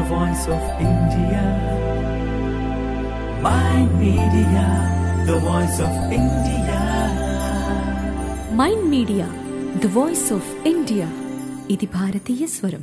voice of India. My media, the voice of India. Mind media the voice of India ఇది భారతీయ స్వరం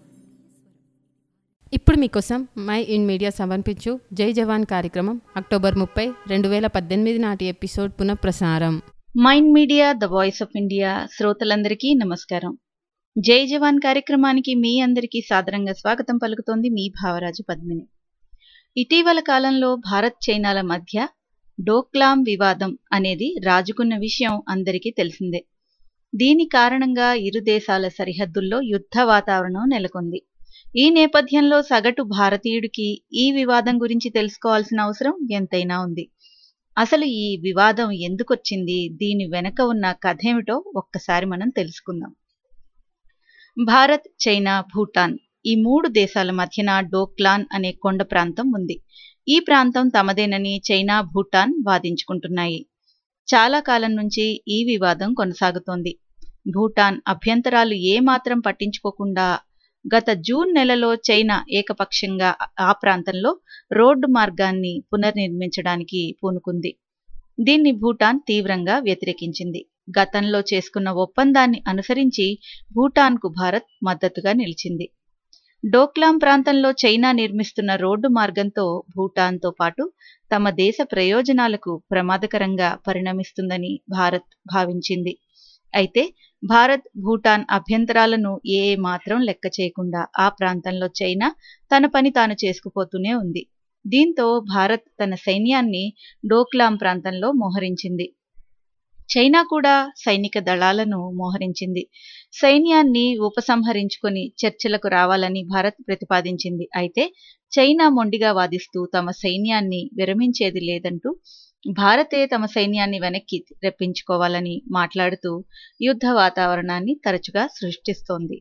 ఇప్పుడు మీకోసం మై ఇన్ మీడియా సమర్పించు జై జవాన్ కార్యక్రమం అక్టోబర్ ముప్పై రెండు వేల పద్దెనిమిది నాటి ఎపిసోడ్ పునఃప్రసారం Mind media the voice of India శ్రోతలందరికీ నమస్కారం జై జవాన్ కార్యక్రమానికి మీ అందరికీ సాదరంగా స్వాగతం పలుకుతోంది మీ భావరాజు పద్మిని ఇటీవల కాలంలో భారత్ చైనాల మధ్య డోక్లాం వివాదం అనేది రాజుకున్న విషయం అందరికీ తెలిసిందే దీని కారణంగా ఇరు దేశాల సరిహద్దుల్లో యుద్ధ వాతావరణం నెలకొంది ఈ నేపథ్యంలో సగటు భారతీయుడికి ఈ వివాదం గురించి తెలుసుకోవాల్సిన అవసరం ఎంతైనా ఉంది అసలు ఈ వివాదం ఎందుకొచ్చింది దీని వెనక ఉన్న కథ ఏమిటో ఒక్కసారి మనం తెలుసుకుందాం భారత్ చైనా భూటాన్ ఈ మూడు దేశాల మధ్యన డోక్లాన్ అనే కొండ ప్రాంతం ఉంది ఈ ప్రాంతం తమదేనని చైనా భూటాన్ వాదించుకుంటున్నాయి చాలా కాలం నుంచి ఈ వివాదం కొనసాగుతోంది భూటాన్ అభ్యంతరాలు ఏమాత్రం పట్టించుకోకుండా గత జూన్ నెలలో చైనా ఏకపక్షంగా ఆ ప్రాంతంలో రోడ్డు మార్గాన్ని పునర్నిర్మించడానికి పూనుకుంది దీన్ని భూటాన్ తీవ్రంగా వ్యతిరేకించింది గతంలో చేసుకున్న ఒప్పందాన్ని అనుసరించి భూటాన్కు భారత్ మద్దతుగా నిలిచింది డోక్లాం ప్రాంతంలో చైనా నిర్మిస్తున్న రోడ్డు మార్గంతో భూటాన్తో పాటు తమ దేశ ప్రయోజనాలకు ప్రమాదకరంగా పరిణమిస్తుందని భారత్ భావించింది అయితే భారత్ భూటాన్ అభ్యంతరాలను ఏ మాత్రం లెక్క చేయకుండా ఆ ప్రాంతంలో చైనా తన పని తాను చేసుకుపోతూనే ఉంది దీంతో భారత్ తన సైన్యాన్ని డోక్లాం ప్రాంతంలో మోహరించింది చైనా కూడా సైనిక దళాలను మోహరించింది సైన్యాన్ని ఉపసంహరించుకొని చర్చలకు రావాలని భారత్ ప్రతిపాదించింది అయితే చైనా మొండిగా వాదిస్తూ తమ సైన్యాన్ని విరమించేది లేదంటూ భారతే తమ సైన్యాన్ని వెనక్కి రప్పించుకోవాలని మాట్లాడుతూ యుద్ధ వాతావరణాన్ని తరచుగా సృష్టిస్తోంది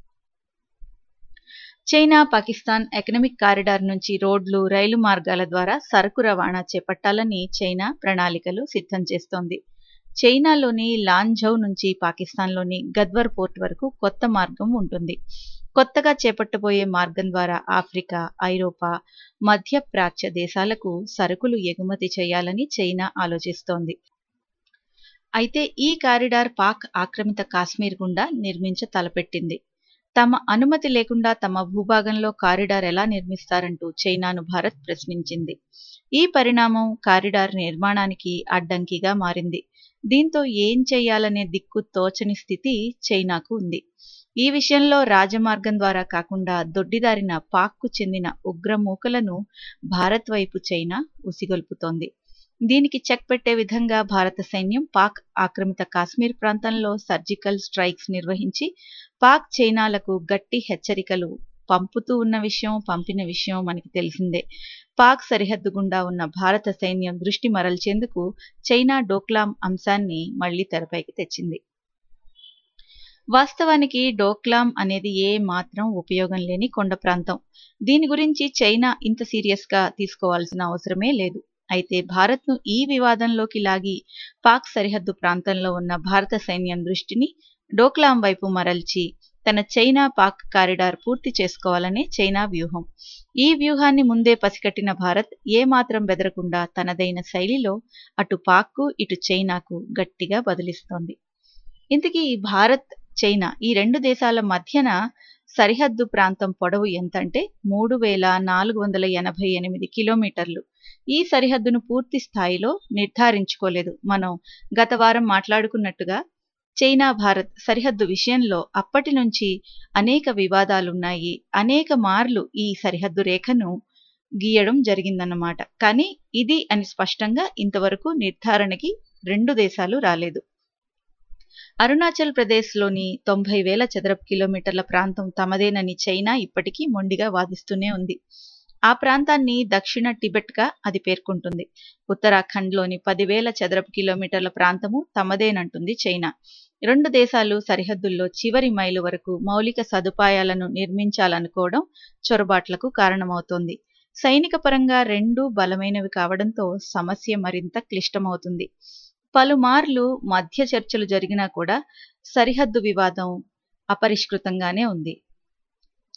చైనా పాకిస్తాన్ ఎకనమిక్ కారిడార్ నుంచి రోడ్లు రైలు మార్గాల ద్వారా సరుకు రవాణా చేపట్టాలని చైనా ప్రణాళికలు సిద్ధం చేస్తోంది చైనాలోని లాంఝౌ నుంచి పాకిస్తాన్లోని గద్వర్ పోర్ట్ వరకు కొత్త మార్గం ఉంటుంది కొత్తగా చేపట్టబోయే మార్గం ద్వారా ఆఫ్రికా ఐరోపా మధ్య ప్రాచ్య దేశాలకు సరుకులు ఎగుమతి చేయాలని చైనా ఆలోచిస్తోంది అయితే ఈ కారిడార్ పాక్ ఆక్రమిత కాశ్మీర్ గుండా నిర్మించ తలపెట్టింది తమ అనుమతి లేకుండా తమ భూభాగంలో కారిడార్ ఎలా నిర్మిస్తారంటూ చైనాను భారత్ ప్రశ్నించింది ఈ పరిణామం కారిడార్ నిర్మాణానికి అడ్డంకిగా మారింది దీంతో ఏం చేయాలనే దిక్కు తోచని స్థితి చైనాకు ఉంది ఈ విషయంలో రాజమార్గం ద్వారా కాకుండా దొడ్డిదారిన పాక్కు చెందిన ఉగ్రమూకలను భారత్ వైపు చైనా ఉసిగొల్పుతోంది దీనికి చెక్ పెట్టే విధంగా భారత సైన్యం పాక్ ఆక్రమిత కాశ్మీర్ ప్రాంతంలో సర్జికల్ స్ట్రైక్స్ నిర్వహించి పాక్ చైనాలకు గట్టి హెచ్చరికలు పంపుతూ ఉన్న విషయం పంపిన విషయం మనకి తెలిసిందే పాక్ సరిహద్దు గుండా ఉన్న భారత సైన్యం దృష్టి మరల్చేందుకు చైనా డోక్లాం అంశాన్ని మళ్లీ తెరపైకి తెచ్చింది వాస్తవానికి డోక్లాం అనేది ఏ మాత్రం ఉపయోగం లేని కొండ ప్రాంతం దీని గురించి చైనా ఇంత సీరియస్ గా తీసుకోవాల్సిన అవసరమే లేదు అయితే భారత్ను ఈ వివాదంలోకి లాగి పాక్ సరిహద్దు ప్రాంతంలో ఉన్న భారత సైన్యం దృష్టిని డోక్లాం వైపు మరల్చి తన చైనా పాక్ కారిడార్ పూర్తి చేసుకోవాలనే చైనా వ్యూహం ఈ వ్యూహాన్ని ముందే పసిగట్టిన భారత్ ఏమాత్రం బెదరకుండా తనదైన శైలిలో అటు పాక్కు ఇటు చైనాకు గట్టిగా బదిలిస్తోంది ఇంతకీ భారత్ చైనా ఈ రెండు దేశాల మధ్యన సరిహద్దు ప్రాంతం పొడవు ఎంతంటే మూడు వేల నాలుగు వందల ఎనభై ఎనిమిది కిలోమీటర్లు ఈ సరిహద్దును పూర్తి స్థాయిలో నిర్ధారించుకోలేదు మనం గత వారం మాట్లాడుకున్నట్టుగా చైనా భారత్ సరిహద్దు విషయంలో అప్పటి నుంచి అనేక వివాదాలున్నాయి అనేక మార్లు ఈ సరిహద్దు రేఖను గీయడం జరిగిందన్నమాట కానీ ఇది అని స్పష్టంగా ఇంతవరకు నిర్ధారణకి రెండు దేశాలు రాలేదు అరుణాచల్ ప్రదేశ్లోని తొంభై వేల చదరపు కిలోమీటర్ల ప్రాంతం తమదేనని చైనా ఇప్పటికీ మొండిగా వాదిస్తూనే ఉంది ఆ ప్రాంతాన్ని దక్షిణ టిబెట్గా అది పేర్కొంటుంది ఉత్తరాఖండ్లోని పదివేల చదరపు కిలోమీటర్ల ప్రాంతము తమదేనంటుంది చైనా రెండు దేశాలు సరిహద్దుల్లో చివరి మైలు వరకు మౌలిక సదుపాయాలను నిర్మించాలనుకోవడం చొరబాట్లకు కారణమవుతోంది సైనిక పరంగా రెండూ బలమైనవి కావడంతో సమస్య మరింత క్లిష్టమవుతుంది పలుమార్లు మధ్య చర్చలు జరిగినా కూడా సరిహద్దు వివాదం అపరిష్కృతంగానే ఉంది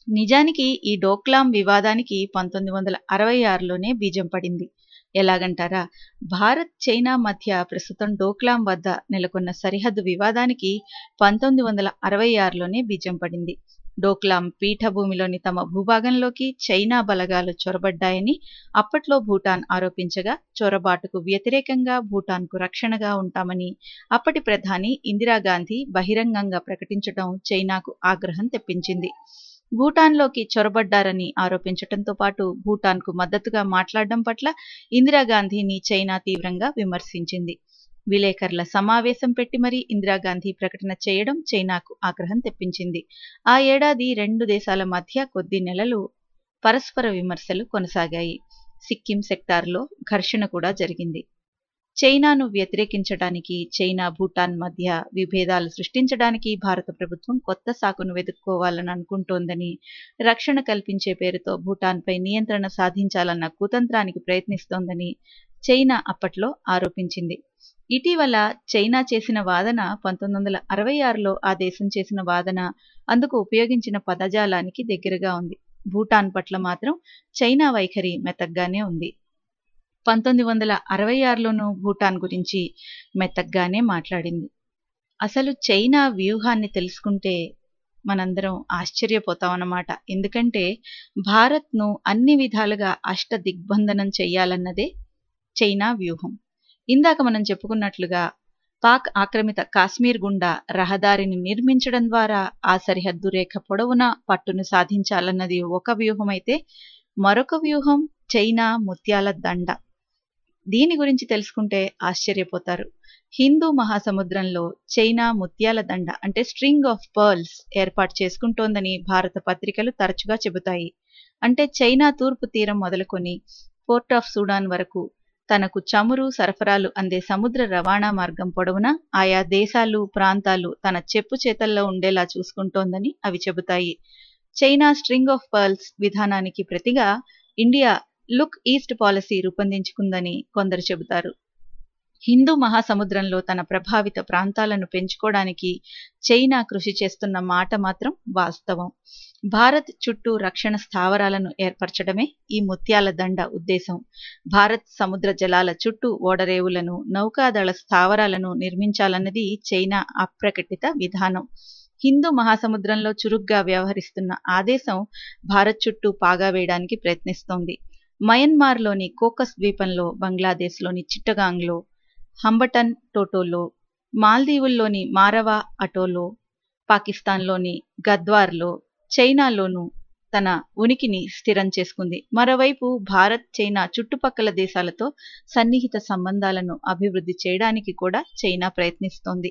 నిజానికి ఈ డోక్లాం వివాదానికి పంతొమ్మిది వందల అరవై ఆరులోనే బీజం పడింది ఎలాగంటారా భారత్ చైనా మధ్య ప్రస్తుతం డోక్లాం వద్ద నెలకొన్న సరిహద్దు వివాదానికి పంతొమ్మిది వందల అరవై ఆరులోనే బీజం పడింది డోక్లాం పీఠభూమిలోని తమ భూభాగంలోకి చైనా బలగాలు చొరబడ్డాయని అప్పట్లో భూటాన్ ఆరోపించగా చొరబాటుకు వ్యతిరేకంగా భూటాన్కు రక్షణగా ఉంటామని అప్పటి ప్రధాని ఇందిరాగాంధీ బహిరంగంగా ప్రకటించడం చైనాకు ఆగ్రహం తెప్పించింది భూటాన్లోకి చొరబడ్డారని ఆరోపించడంతో పాటు భూటాన్కు మద్దతుగా మాట్లాడడం పట్ల ఇందిరాగాంధీని చైనా తీవ్రంగా విమర్శించింది విలేకరుల సమావేశం పెట్టి మరీ ఇందిరాగాంధీ ప్రకటన చేయడం చైనాకు ఆగ్రహం తెప్పించింది ఆ ఏడాది రెండు దేశాల మధ్య కొద్ది నెలలు పరస్పర విమర్శలు కొనసాగాయి సిక్కిం సెక్టార్లో ఘర్షణ కూడా జరిగింది చైనాను వ్యతిరేకించడానికి చైనా భూటాన్ మధ్య విభేదాలు సృష్టించడానికి భారత ప్రభుత్వం కొత్త సాకును వెతుక్కోవాలని అనుకుంటోందని రక్షణ కల్పించే పేరుతో భూటాన్పై నియంత్రణ సాధించాలన్న కుతంత్రానికి ప్రయత్నిస్తోందని చైనా అప్పట్లో ఆరోపించింది ఇటీవల చైనా చేసిన వాదన పంతొమ్మిది వందల అరవై ఆరులో ఆ దేశం చేసిన వాదన అందుకు ఉపయోగించిన పదజాలానికి దగ్గరగా ఉంది భూటాన్ పట్ల మాత్రం చైనా వైఖరి మెతగ్గానే ఉంది పంతొమ్మిది వందల అరవై ఆరులోనూ భూటాన్ గురించి మెత్తగ్గానే మాట్లాడింది అసలు చైనా వ్యూహాన్ని తెలుసుకుంటే మనందరం ఆశ్చర్యపోతామన్నమాట ఎందుకంటే భారత్ను అన్ని విధాలుగా అష్ట దిగ్బంధనం చెయ్యాలన్నదే చైనా వ్యూహం ఇందాక మనం చెప్పుకున్నట్లుగా పాక్ ఆక్రమిత కాశ్మీర్ గుండా రహదారిని నిర్మించడం ద్వారా ఆ సరిహద్దు రేఖ పొడవున పట్టును సాధించాలన్నది ఒక వ్యూహమైతే మరొక వ్యూహం చైనా ముత్యాల దండ దీని గురించి తెలుసుకుంటే ఆశ్చర్యపోతారు హిందూ మహాసముద్రంలో చైనా ముత్యాల దండ అంటే స్ట్రింగ్ ఆఫ్ పర్ల్స్ ఏర్పాటు చేసుకుంటోందని భారత పత్రికలు తరచుగా చెబుతాయి అంటే చైనా తూర్పు తీరం మొదలుకొని పోర్ట్ ఆఫ్ సూడాన్ వరకు తనకు చమురు సరఫరాలు అందే సముద్ర రవాణా మార్గం పొడవునా ఆయా దేశాలు ప్రాంతాలు తన చెప్పు చేతల్లో ఉండేలా చూసుకుంటోందని అవి చెబుతాయి చైనా స్ట్రింగ్ ఆఫ్ పర్ల్స్ విధానానికి ప్రతిగా ఇండియా లుక్ ఈస్ట్ పాలసీ రూపొందించుకుందని కొందరు చెబుతారు హిందూ మహాసముద్రంలో తన ప్రభావిత ప్రాంతాలను పెంచుకోవడానికి చైనా కృషి చేస్తున్న మాట మాత్రం వాస్తవం భారత్ చుట్టూ రక్షణ స్థావరాలను ఏర్పరచడమే ఈ ముత్యాల దండ ఉద్దేశం భారత్ సముద్ర జలాల చుట్టూ ఓడరేవులను నౌకాదళ స్థావరాలను నిర్మించాలన్నది చైనా అప్రకటిత విధానం హిందూ మహాసముద్రంలో చురుగ్గా వ్యవహరిస్తున్న ఆదేశం భారత్ చుట్టూ పాగా వేయడానికి ప్రయత్నిస్తోంది మయన్మార్లోని కోకస్ ద్వీపంలో బంగ్లాదేశ్లోని చిట్టగాంగ్లో హంబటన్ టోటోలో మాల్దీవుల్లోని మారవా అటోలో పాకిస్తాన్లోని గద్వార్లో చైనాలోనూ తన ఉనికిని స్థిరం చేసుకుంది మరోవైపు భారత్ చైనా చుట్టుపక్కల దేశాలతో సన్నిహిత సంబంధాలను అభివృద్ధి చేయడానికి కూడా చైనా ప్రయత్నిస్తోంది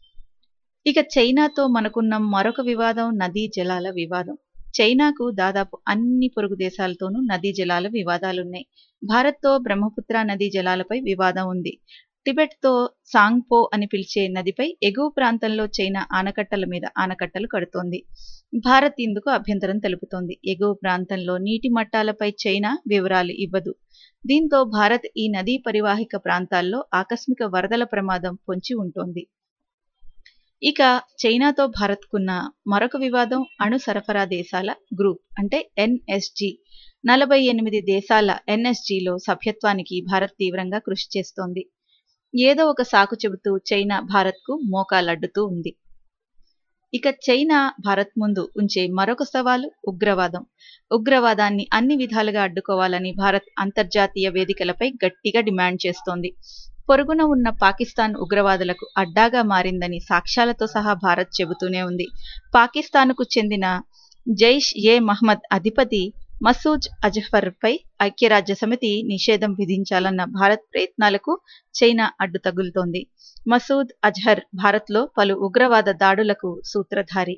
ఇక చైనాతో మనకున్న మరొక వివాదం నదీ జలాల వివాదం చైనాకు దాదాపు అన్ని పొరుగు దేశాలతోనూ నదీ జలాల వివాదాలున్నాయి భారత్తో బ్రహ్మపుత్ర నదీ జలాలపై వివాదం ఉంది టిబెట్తో సాంగ్పో అని పిలిచే నదిపై ఎగువ ప్రాంతంలో చైనా ఆనకట్టల మీద ఆనకట్టలు కడుతోంది భారత్ ఇందుకు అభ్యంతరం తెలుపుతోంది ఎగువ ప్రాంతంలో నీటి మట్టాలపై చైనా వివరాలు ఇవ్వదు దీంతో భారత్ ఈ నదీ పరివాహిక ప్రాంతాల్లో ఆకస్మిక వరదల ప్రమాదం పొంచి ఉంటోంది ఇక చైనాతో భారత్కున్న మరొక వివాదం అణు సరఫరా దేశాల గ్రూప్ అంటే ఎన్ఎస్జి నలభై ఎనిమిది దేశాల ఎన్ఎస్జిలో సభ్యత్వానికి భారత్ తీవ్రంగా కృషి చేస్తోంది ఏదో ఒక సాకు చెబుతూ చైనా భారత్కు మోకాలడ్డుతూ ఉంది ఇక చైనా భారత్ ముందు ఉంచే మరొక సవాలు ఉగ్రవాదం ఉగ్రవాదాన్ని అన్ని విధాలుగా అడ్డుకోవాలని భారత్ అంతర్జాతీయ వేదికలపై గట్టిగా డిమాండ్ చేస్తోంది పొరుగున ఉన్న పాకిస్తాన్ ఉగ్రవాదులకు అడ్డాగా మారిందని సాక్ష్యాలతో సహా భారత్ చెబుతూనే ఉంది పాకిస్తాన్కు చెందిన జైష్ ఏ మహ్మద్ అధిపతి మసూద్ అజఫర్పై ఐక్యరాజ్య సమితి నిషేధం విధించాలన్న భారత్ ప్రయత్నాలకు చైనా అడ్డు తగులుతోంది మసూద్ అజహర్ భారత్లో పలు ఉగ్రవాద దాడులకు సూత్రధారి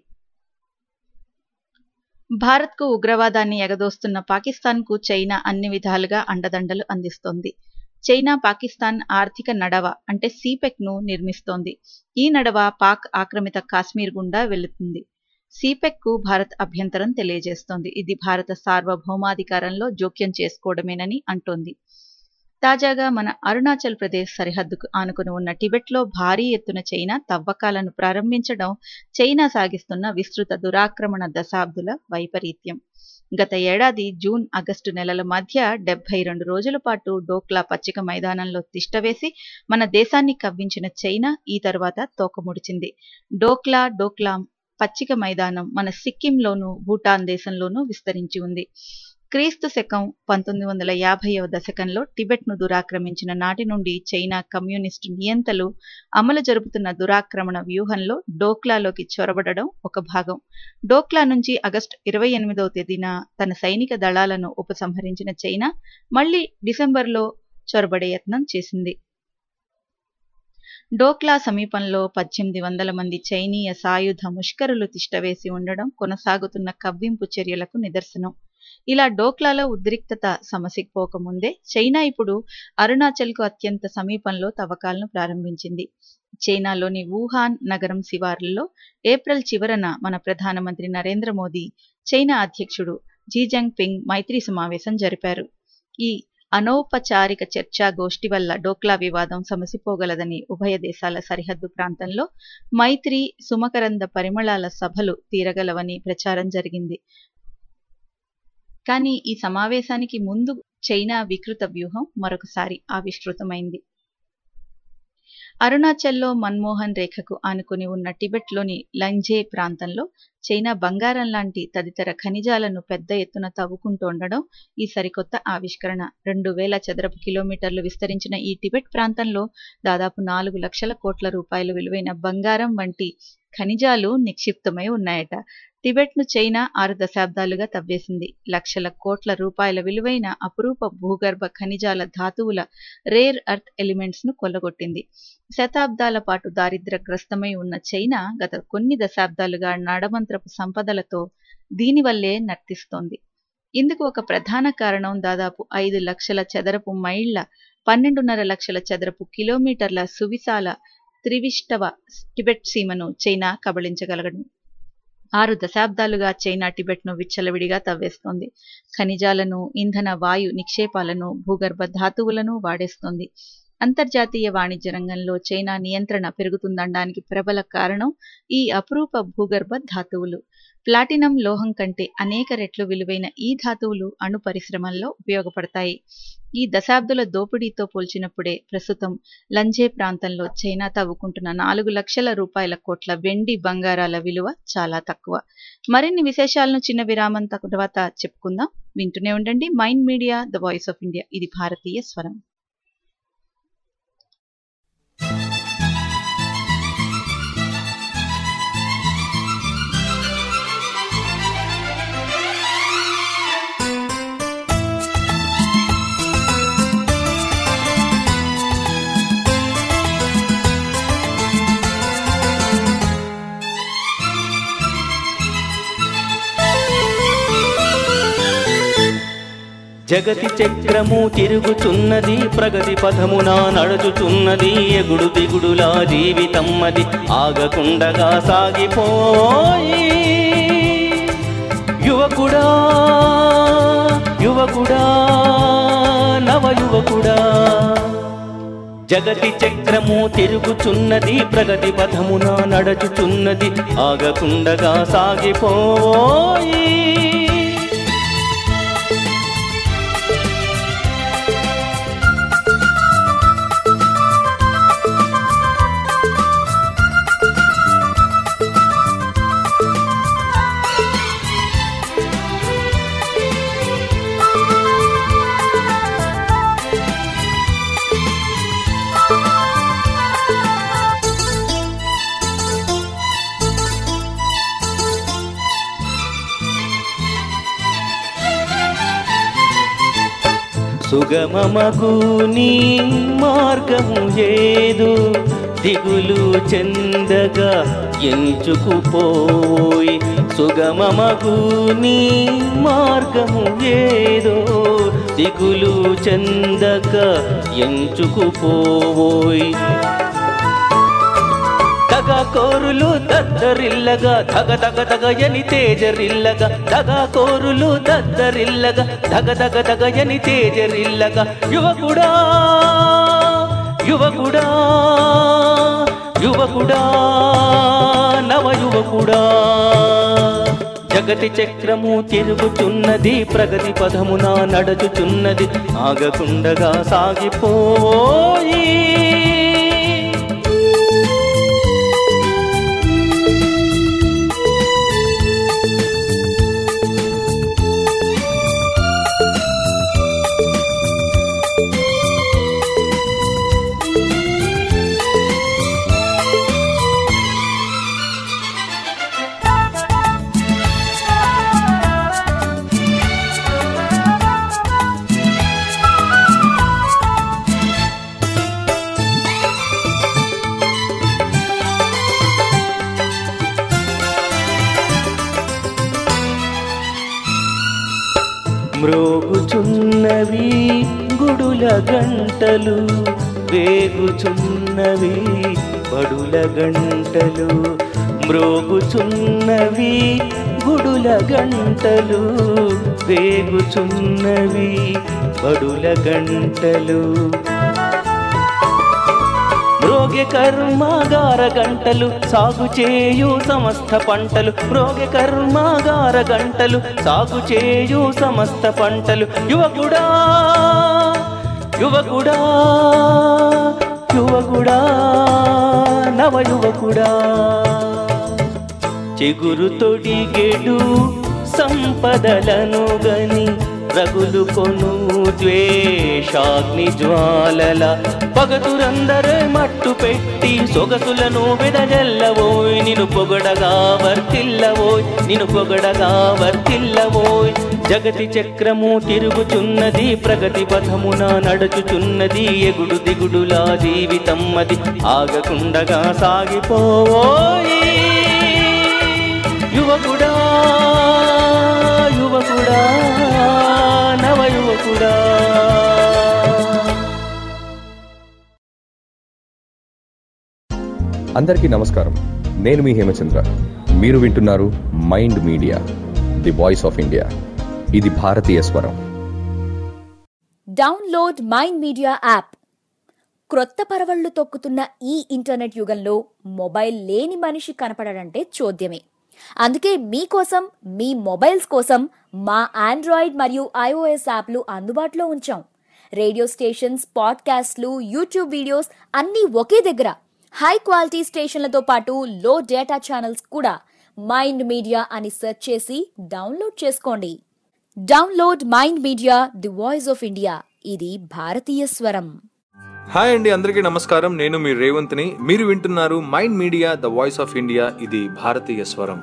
భారత్కు ఉగ్రవాదాన్ని ఎగదోస్తున్న పాకిస్తాన్కు చైనా అన్ని విధాలుగా అండదండలు అందిస్తోంది చైనా పాకిస్తాన్ ఆర్థిక నడవ అంటే సీపెక్ ను నిర్మిస్తోంది ఈ నడవ పాక్ ఆక్రమిత కాశ్మీర్ గుండా వెళుతుంది సీపెక్ కు భారత్ అభ్యంతరం తెలియజేస్తోంది ఇది భారత సార్వభౌమాధికారంలో జోక్యం చేసుకోవడమేనని అంటోంది తాజాగా మన అరుణాచల్ ప్రదేశ్ సరిహద్దుకు ఆనుకుని ఉన్న టిబెట్లో భారీ ఎత్తున చైనా తవ్వకాలను ప్రారంభించడం చైనా సాగిస్తున్న విస్తృత దురాక్రమణ దశాబ్దుల వైపరీత్యం గత ఏడాది జూన్ ఆగస్టు నెలల మధ్య డెబ్బై రెండు రోజుల పాటు డోక్లా పచ్చిక మైదానంలో తిష్టవేసి మన దేశాన్ని కవ్వించిన చైనా ఈ తర్వాత తోకముడిచింది డోక్లా డోక్లాం పచ్చిక మైదానం మన సిక్కింలోనూ భూటాన్ దేశంలోనూ విస్తరించి ఉంది క్రీస్తు శకం పంతొమ్మిది వందల యాభైవ దశకంలో టిబెట్ను దురాక్రమించిన నాటి నుండి చైనా కమ్యూనిస్టు నియంతలు అమలు జరుపుతున్న దురాక్రమణ వ్యూహంలో డోక్లాలోకి చొరబడడం ఒక భాగం డోక్లా నుంచి ఆగస్టు ఇరవై ఎనిమిదవ తేదీన తన సైనిక దళాలను ఉపసంహరించిన చైనా మళ్లీ డిసెంబర్లో చొరబడే యత్నం చేసింది డోక్లా సమీపంలో పద్దెనిమిది వందల మంది చైనీయ సాయుధ ముష్కరులు తిష్టవేసి ఉండడం కొనసాగుతున్న కవ్వింపు చర్యలకు నిదర్శనం ఇలా డోక్లాలో ఉద్రిక్తత సమసిపోకముందే చైనా ఇప్పుడు అరుణాచల్కు అత్యంత సమీపంలో తవ్వకాలను ప్రారంభించింది చైనాలోని వుహాన్ నగరం శివార్లలో ఏప్రిల్ చివరన మన ప్రధానమంత్రి నరేంద్ర మోదీ చైనా అధ్యక్షుడు జీజంగ్ పింగ్ మైత్రి సమావేశం జరిపారు ఈ అనౌపచారిక చర్చా గోష్ఠి వల్ల డోక్లా వివాదం సమసిపోగలదని ఉభయ దేశాల సరిహద్దు ప్రాంతంలో మైత్రి సుమకరంద పరిమళాల సభలు తీరగలవని ప్రచారం జరిగింది కానీ ఈ సమావేశానికి ముందు చైనా వికృత వ్యూహం మరొకసారి ఆవిష్కృతమైంది అరుణాచల్లో మన్మోహన్ రేఖకు ఆనుకుని ఉన్న టిబెట్లోని లంజే ప్రాంతంలో చైనా బంగారం లాంటి తదితర ఖనిజాలను పెద్ద ఎత్తున తవ్వుకుంటోండడం ఈ సరికొత్త ఆవిష్కరణ రెండు వేల చదరపు కిలోమీటర్లు విస్తరించిన ఈ టిబెట్ ప్రాంతంలో దాదాపు నాలుగు లక్షల కోట్ల రూపాయల విలువైన బంగారం వంటి ఖనిజాలు నిక్షిప్తమై ఉన్నాయట టిబెట్ను చైనా ఆరు దశాబ్దాలుగా తవ్వేసింది లక్షల కోట్ల రూపాయల విలువైన అపురూప భూగర్భ ఖనిజాల ధాతువుల రేర్ అర్త్ ఎలిమెంట్స్ ను కొల్లగొట్టింది శతాబ్దాల పాటు దారిద్ర్యగ్రస్తమై ఉన్న చైనా గత కొన్ని దశాబ్దాలుగా నడమంత్రపు సంపదలతో దీనివల్లే నర్తిస్తోంది ఇందుకు ఒక ప్రధాన కారణం దాదాపు ఐదు లక్షల చదరపు మైళ్ల పన్నెండున్నర లక్షల చదరపు కిలోమీటర్ల సువిశాల త్రివిష్టవ టిబెట్ సీమను చైనా కబళించగలగడం ఆరు దశాబ్దాలుగా చైనా టిబెట్ను విచ్చలవిడిగా తవ్వేస్తోంది ఖనిజాలను ఇంధన వాయు నిక్షేపాలను భూగర్భ ధాతువులను వాడేస్తోంది అంతర్జాతీయ వాణిజ్య రంగంలో చైనా నియంత్రణ పెరుగుతుందనడానికి ప్రబల కారణం ఈ అపురూప భూగర్భ ధాతువులు ప్లాటినం లోహం కంటే అనేక రెట్లు విలువైన ఈ ధాతువులు అణు పరిశ్రమల్లో ఉపయోగపడతాయి ఈ దశాబ్దుల దోపిడీతో పోల్చినప్పుడే ప్రస్తుతం లంజే ప్రాంతంలో చైనా తవ్వుకుంటున్న నాలుగు లక్షల రూపాయల కోట్ల వెండి బంగారాల విలువ చాలా తక్కువ మరిన్ని విశేషాలను చిన్న విరామం తర్వాత చెప్పుకుందాం వింటూనే ఉండండి mind media the voice of India ఇది భారతీయ స్వరం జగతి చక్రము తిరుగుచున్నది ప్రగతి పథమున నడుచుచున్నది ఎగుడు దిగుడులా జీవితమ్మది ఆగకుండగా సాగిపోయి యువకుడా యువకుడా నవ యువకుడా జగతి చక్రము తిరుగుచున్నది ప్రగతి పథమున నడుచుచున్నది ఆగకుండగా సాగిపోయి సుగమమగు నీ మార్గము ఏదు దిగులు చెందగా ఎంచుకుపోయి సుగమమగు నీ మార్గము ఏదో దిగులు చెందక ఎంచుకుపోయి తగ కోరులు దద్దరిల్లగా ధగ ధగ ధగయని తేజరిల్లగా దగా కోరులు దద్దరిల్లగా ధగ ధగ ధగయని తేజరిల్లగా యువకుడా యువకుడా యువకుడా నవ యువకుడా జగతి చక్రము తిరుగుచున్నది ప్రగతి పదమున నడచుచున్నది ఆగకుండగా సాగిపోయి మ్రోగుచున్నవి గుడుల గంటలు వేగుచున్నవి బడుల గంటలు మ్రోగుచున్నవి గుడుల గంటలు వేగుచున్నవి బడుల గంటలు మ్రోగె కర్మాగార గంటలు సాగు చేయు సమస్త పంటలు మ్రోగె కర్మాగార గంటలు సాగు చేయు సమస్త పంటలు యువకుడా యువకుడా యువకుడా నవ యువకుడా చిగురు తొడిగెడు సంపదలను గని రగులు కొను ద్వేషాగ్ని జ్వాలల పగతురందరే మట్టు పెట్టి సొగసులను వెదజల్లవోయ్ నిను పొగడగా వర్తిల్లవోయ్ నిను పొగడగా వర్తిల్లవోయ్ జగతి చక్రము తిరుగుచున్నది ప్రగతి పథమున నడుచుచున్నది ఎగుడు దిగుడులా జీవితం అది ఆగకుండగా సాగిపోయి యువకుడా యువకుడా నవ యువకుడా అందరికీ నమస్కారం నేను మీ హేమచంద్ర మీరు వింటున్నారు mind media the voice of India ఇది భారతీయ స్వరం డౌన్లోడ్ మైండ్ మీడియా యాప్ క్రొత్త పరవళ్లు తొక్కుతున్న ఈ ఇంటర్నెట్ యుగంలో మొబైల్ లేని మనిషి కనపడడంటే చోద్యమే అందుకే మీకోసం మీ మొబైల్స్ కోసం మా ఆండ్రాయిడ్ మరియు ఐఓఎస్ యాప్లు అందుబాటులో ఉంచాం రేడియో స్టేషన్స్ పాడ్కాస్ట్లు యూట్యూబ్ వీడియోస్ అన్నీ ఒకే దగ్గర హై క్వాలిటీ స్టేషన్లతో పాటు లో డేటా ఛానల్స్ కూడా మైండ్ మీడియా అని సెర్చ్ చేసి డౌన్లోడ్ చేసుకోండి download Mind media the voice of India ఇది భారతీయ స్వరం హాయ్ అండి అందరికీ నమస్కారం నేను మీ రేవంత్ని మీరు వింటున్నారు mind media the voice of India ఇది భారతీయ స్వరం